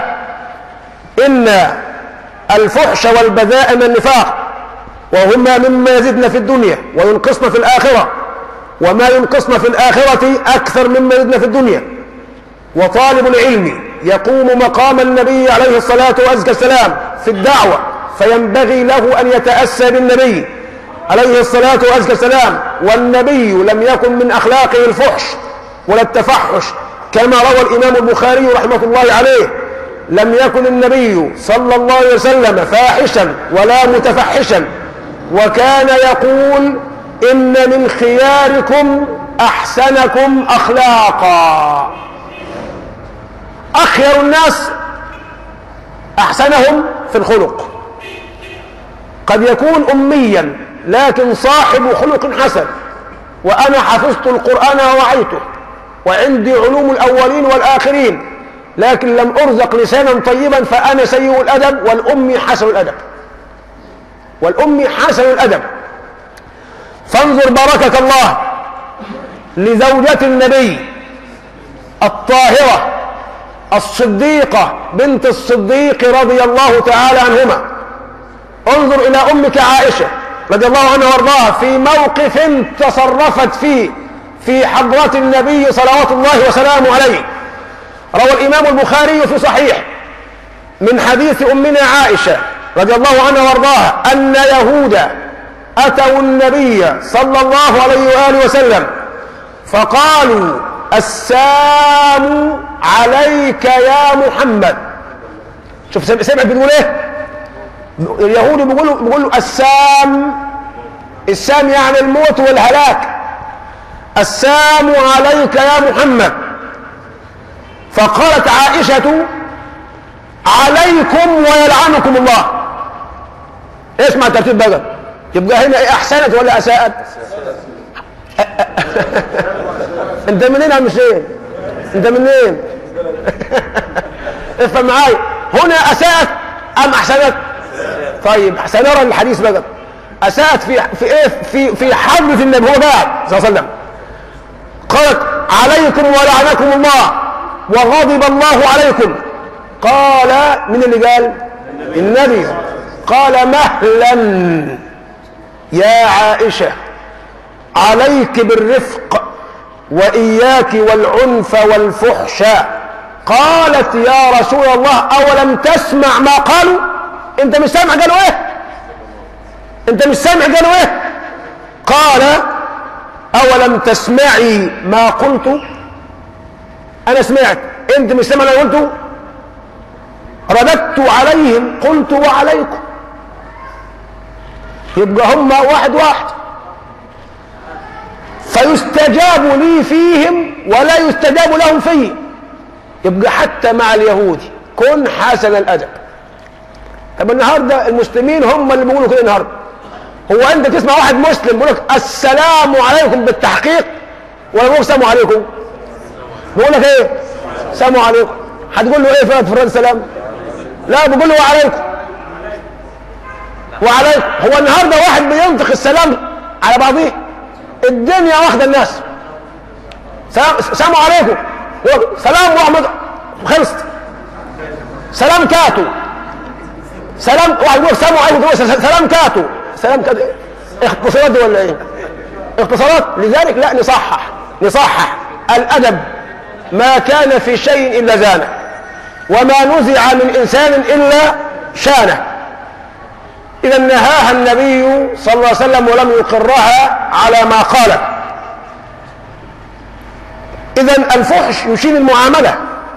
ان الفحش والبذاء من النفاق وهما مما يزدن في الدنيا وينقصن في الآخرة وما ينقصن في الآخرة أكثر مما يزدن في الدنيا وطالب العلم يقوم مقام النبي عليه الصلاة والسلام في الدعوة فينبغي له أن يتأسى بالنبي عليه الصلاة والسلام والنبي لم يكن من أخلاقه الفحش ولا التفحش كما روى الإمام البخاري رحمة الله عليه لم يكن النبي صلى الله عليه وسلم فاحشا ولا متفحشا وكان يقول إن من خياركم أحسنكم أخلاقا أخير الناس أحسنهم في الخلق قد يكون أميا لكن صاحب خلق حسن وأنا حفظت القرآن ووعيته وعندي علوم الأولين والآخرين لكن لم أرزق لسانا طيبا فأنا سيء الأدب والأمي حسن الأدب والأم حسن الأدب فانظر باركك الله لزوجة النبي الطاهرة الصديقة بنت الصديق رضي الله تعالى عنهما انظر إلى أمك عائشة رضي الله عنها وارضاها في موقف تصرفت فيه في حضرة النبي صلوات الله وسلامه عليه روى الإمام البخاري في صحيح من حديث أمنا عائشة رضي الله عنها وارضاها أن يهودا أتوا النبي صلى الله عليه وآله وسلم فقالوا السام عليك يا محمد شوف سمع بنقول ايه اليهودي بيقولوا بيقولوا السام السام يعني الموت والهلاك السام عليك يا محمد فقالت عائشة عليكم ويلعنكم الله اسمع الترتيب بقى يبقى هنا ايه احسنت ولا اساءت انت منين يا مشين انت منين افهم معايا هنا اساءت ام احسنت طيب سنرى الحديث بقى اساءت في في ايه في في حضره النبي هو قاعد صلى الله عليه وسلم قالت عليكم ولعنكم الله وغضب الله عليكم قال من اللي قال النبي قال مهلا يا عائشة عليك بالرفق وإياك والعنف والفحش قالت يا رسول الله أولم تسمع ما قالوا انت مش سامع قالوا ايه انت مش سامع قالوا ايه قال أولم تسمعي ما قلت أنا سمعت انت مش سامع اللي أنا قلته رددت عليهم قلت وعليكم يبقى هم واحد واحد فيستجاب لي فيهم ولا يستجاب لهم في يبقى حتى مع اليهودي كن حسن الادب طب النهارده المسلمين هم اللي بيقولوا كده النهارده هو انت تسمع واحد مسلم بيقول لك السلام عليكم بالتحقيق ولا بيقول السلام عليكم بيقول لك ايه السلام عليكم هتقول له ايه في فرد السلام لا بيقول له وعليكم وعليكم هو النهارده واحد بينطق السلام على بعضيه الدنيا واخده الناس سلام سلام عليكم سلام ورحمه خلصت سلام كاتو سلام واحد يقول سلام عليكم تقول سلام كاتو سلام كاتو إيه؟ اختصارات دي ولا ايه اختصارات لذلك لا نصحح نصحح الادب ما كان في شيء الا زانه وما نزع من انسان الا شانه اذا نهاها النبي صلى الله عليه وسلم ولم يقرها على ما قالت اذا الفحش يشيل المعامله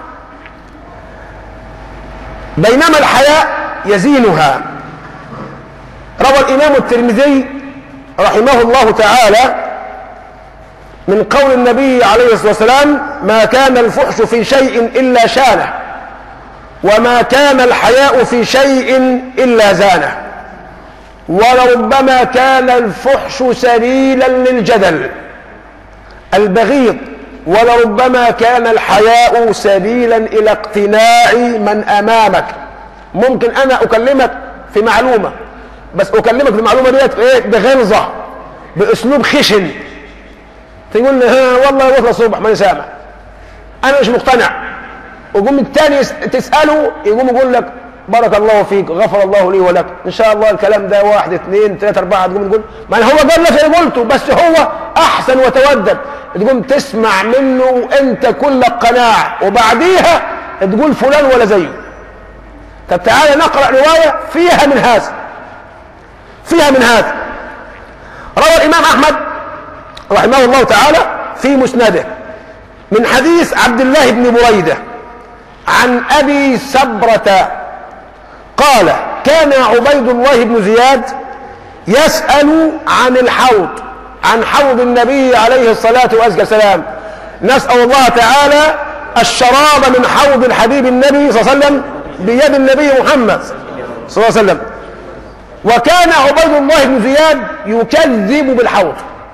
بينما الحياء يزينها روى الامام الترمذي رحمه الله تعالى من قول النبي عليه الصلاه والسلام ما كان الفحش في شيء الا شانه وما كان الحياء في شيء الا زانه ولربما كان الفحش سبيلا للجدل البغيض ولربما كان الحياء سبيلا الى اقتناع من امامك ممكن انا اكلمك في معلومه بس اكلمك في المعلومه ديت ايه بغلظه باسلوب خشن تقول لي ها والله بكره الصبح ماني سامع انا مش مقتنع ويقوم الثاني يس- تساله يقوم يقول لك بارك الله فيك غفر الله لي ولك ان شاء الله الكلام ده واحد اثنين ثلاثة أربعة تقوم تقول ما هو قال لك اللي قلته بس هو أحسن وتودد تقوم تسمع منه وأنت كلك قناعة وبعديها تقول فلان ولا زيه طب تعالى نقرأ رواية فيها من هذا فيها من هذا روى الإمام أحمد رحمه الله تعالى في مسنده من حديث عبد الله بن بريدة عن أبي سبرة قال كان عبيد الله بن زياد يسأل عن الحوض عن حوض النبي عليه الصلاة والسلام نسأل الله تعالى الشراب من حوض الحبيب النبي صلى الله عليه وسلم بيد النبي محمد صلى الله عليه وسلم وكان عبيد الله بن زياد يكذب بالحوض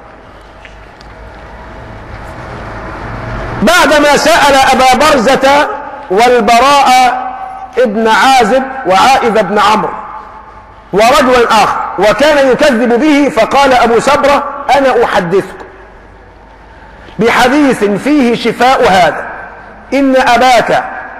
بعدما سأل أبا برزة والبراء ابن عازب وعائذ بن عمرو ورجلا آخر وكان يكذب به فقال أبو سبرة أنا أحدثكم بحديث فيه شفاء هذا إن أباك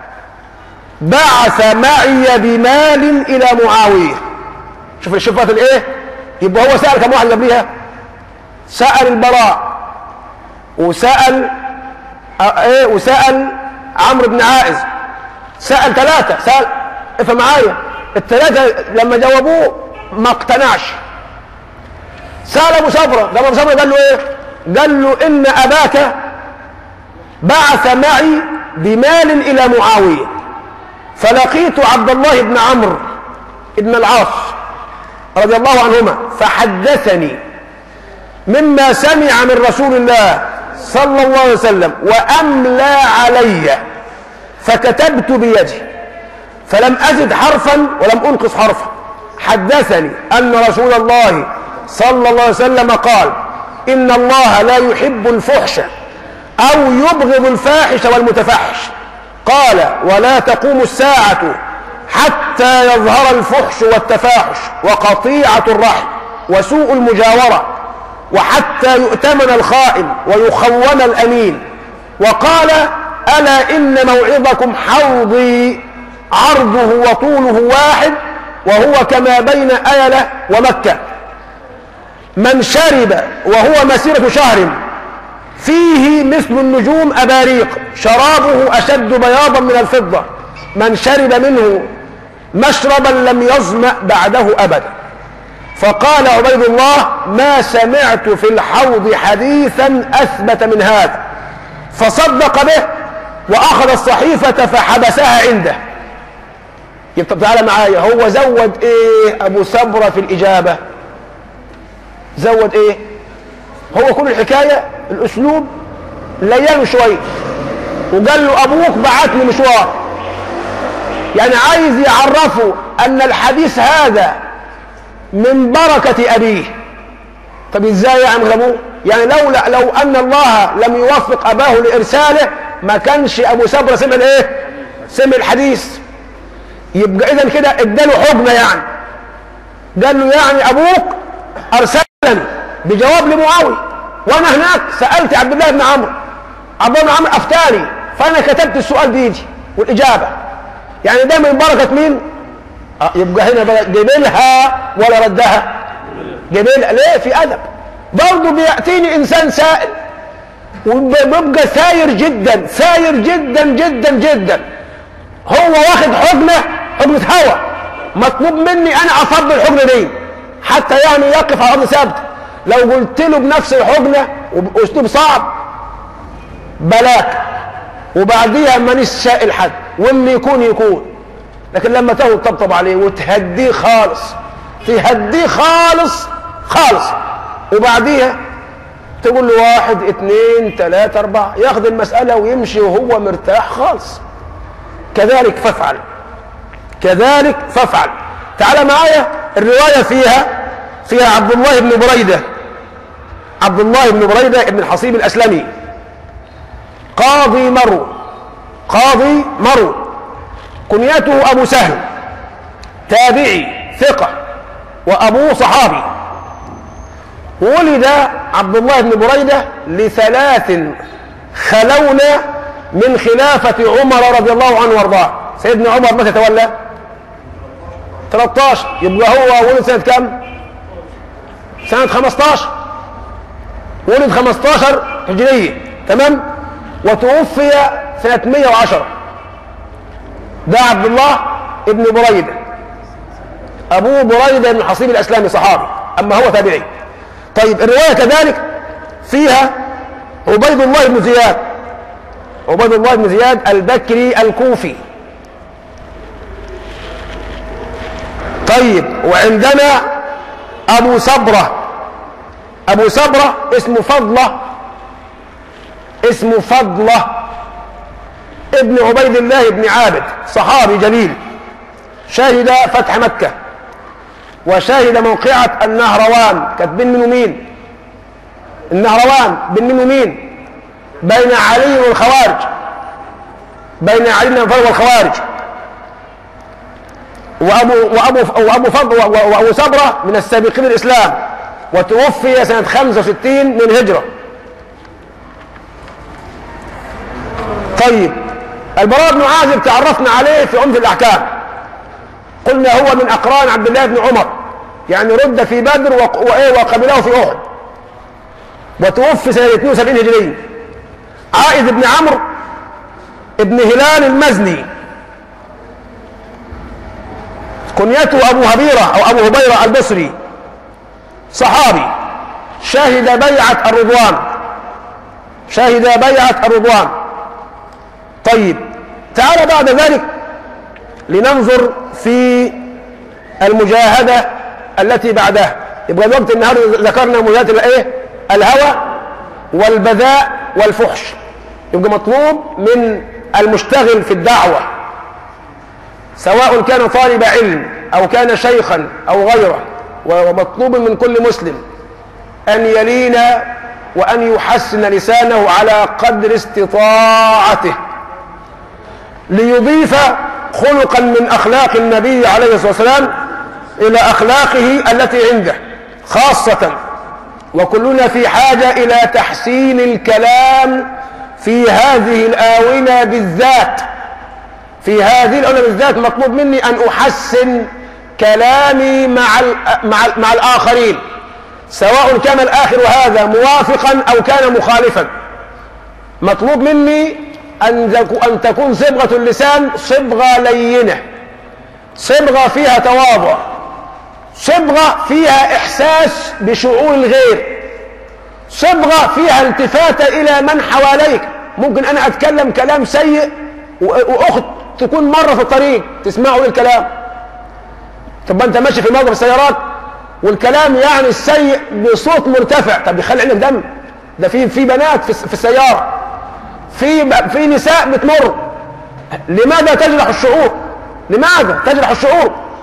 بعث معي بمال إلى معاوية شوف الشفاة الإيه يبقى هو سأل كم واحد قبليها سأل البراء وسأل أه إيه وسأل عمرو بن عائز سأل ثلاثة سأل افهم معايا الثلاثة لما جاوبوه ما اقتنعش سأل أبو صبرة ده أبو صبرة قال له إيه؟ قال له إن أباك بعث معي بمال إلى معاوية فلقيت عبد الله بن عمرو بن العاص رضي الله عنهما فحدثني مما سمع من رسول الله صلى الله عليه وسلم وأملى علي فكتبت بيدي فلم أزد حرفا ولم أنقص حرفا حدثني أن رسول الله صلى الله عليه وسلم قال إن الله لا يحب الفحش أو يبغض الفاحش والمتفحش قال ولا تقوم الساعة حتى يظهر الفحش والتفاحش وقطيعة الرحم وسوء المجاورة وحتى يؤتمن الخائن ويخون الأمين وقال ألا إن موعظكم حوضي عرضه وطوله واحد وهو كما بين أيلة ومكة من شرب وهو مسيرة شهر فيه مثل النجوم أباريق شرابه أشد بياضا من الفضة من شرب منه مشربا لم يظمأ بعده أبدا فقال عبيد الله ما سمعت في الحوض حديثا أثبت من هذا فصدق به وأخذ الصحيفة فحبسها عنده يبقى تعالى معايا هو زود ايه ابو سبرة في الاجابة زود ايه هو كل الحكاية الاسلوب ليانه شوية وقال له ابوك بعتني مشوار يعني عايز يعرفه ان الحديث هذا من بركة ابيه طب ازاي يا عم غبوه يعني لولا لو ان الله لم يوفق اباه لارساله ما كانش ابو سبرة سمع الايه سمع الحديث يبقى اذا كده اداله حجمه يعني قال له يعني ابوك ارسلني بجواب لمعاويه وانا هناك سالت عبد الله بن عمرو عبد الله بن عمرو افتاني فانا كتبت السؤال بايدي والاجابه يعني ده من بركه مين؟ آه يبقى هنا بقى جبلها ولا ردها؟ جبلها ليه؟ في ادب برضه بياتيني انسان سائل وبيبقى ساير جدا ساير جدا جدا جدا هو واخد حجمه حجمه هوى مطلوب مني انا اصب الحجمه دي حتى يعني يقف على ارض ثابته لو قلت له بنفس الحجمه وباسلوب صعب بلاك وبعديها مانيش سائل حد واللي يكون يكون لكن لما تاخد تطبطب عليه وتهديه خالص تهديه خالص خالص وبعديها تقول له واحد اثنين ثلاثة أربعة ياخد المسألة ويمشي وهو مرتاح خالص كذلك فافعل كذلك فافعل تعال معايا الرواية فيها فيها عبد الله بن بريدة عبد الله بن بريدة بن الحصيب الأسلمي قاضي مرو قاضي مرو كنيته أبو سهل تابعي ثقة وأبوه صحابي ولد عبد الله بن بريدة لثلاث خلونا من خلافة عمر رضي الله عنه وارضاه سيدنا عمر متى تولى 13 يبقى هو ولد سنة كم سنة 15 ولد 15 هجرية تمام وتوفي سنة 110 ده عبد الله ابن بريدة أبوه بريدة بن الحصيب الأسلامي صحابي أما هو تابعي طيب الرواية كذلك فيها عبيد الله بن زياد عبيد الله بن زياد البكري الكوفي طيب وعندنا أبو صبرة أبو صبرة اسمه فضلة اسمه فضلة ابن عبيد الله بن عابد صحابي جليل شهد فتح مكة وشهد موقعة النهروان كانت بين من ومين النهروان بين من ومين بين علي والخوارج بين علي بن أبي والخوارج وأبو وأبو وأبو فضل وأبو صبرة من السابقين الإسلام وتوفي سنة 65 من هجرة طيب البراء بن عازب تعرفنا عليه في عمدة الأحكام قلنا هو من أقران عبد الله بن عمر يعني رد في بدر وإيه وقبله في أحد وتوفي سنة 72 هجرية عائد بن عمرو ابن هلال المزني كنيته أبو هبيرة أو أبو هبيرة البصري صحابي شهد بيعة الرضوان شهد بيعة الرضوان طيب تعال بعد ذلك لننظر في المجاهدة التي بعدها يبقى الوقت النهارده ذكرنا مجاهدة الايه الهوى والبذاء والفحش يبقى مطلوب من المشتغل في الدعوة سواء كان طالب علم أو كان شيخا أو غيره ومطلوب من كل مسلم أن يلين وأن يحسن لسانه على قدر استطاعته ليضيف خلقا من أخلاق النبي عليه الصلاة والسلام إلى أخلاقه التي عنده خاصة وكلنا في حاجة إلى تحسين الكلام في هذه الآونة بالذات في هذه الآونة بالذات مطلوب مني أن أحسن كلامي مع مع مع الآخرين سواء كان الآخر هذا موافقا أو كان مخالفا مطلوب مني أن أن تكون صبغة اللسان صبغة لينة صبغة فيها تواضع صبغة فيها إحساس بشعور الغير صبغة فيها التفات إلى من حواليك ممكن انا اتكلم كلام سيء و- واخت تكون مره في الطريق تسمعوا لي الكلام طب انت ماشي في موقف السيارات والكلام يعني السيء بصوت مرتفع طب يخلي عندك دم ده في في بنات في, الس- في السياره في في نساء بتمر لماذا تجرح الشعور لماذا تجرح الشعور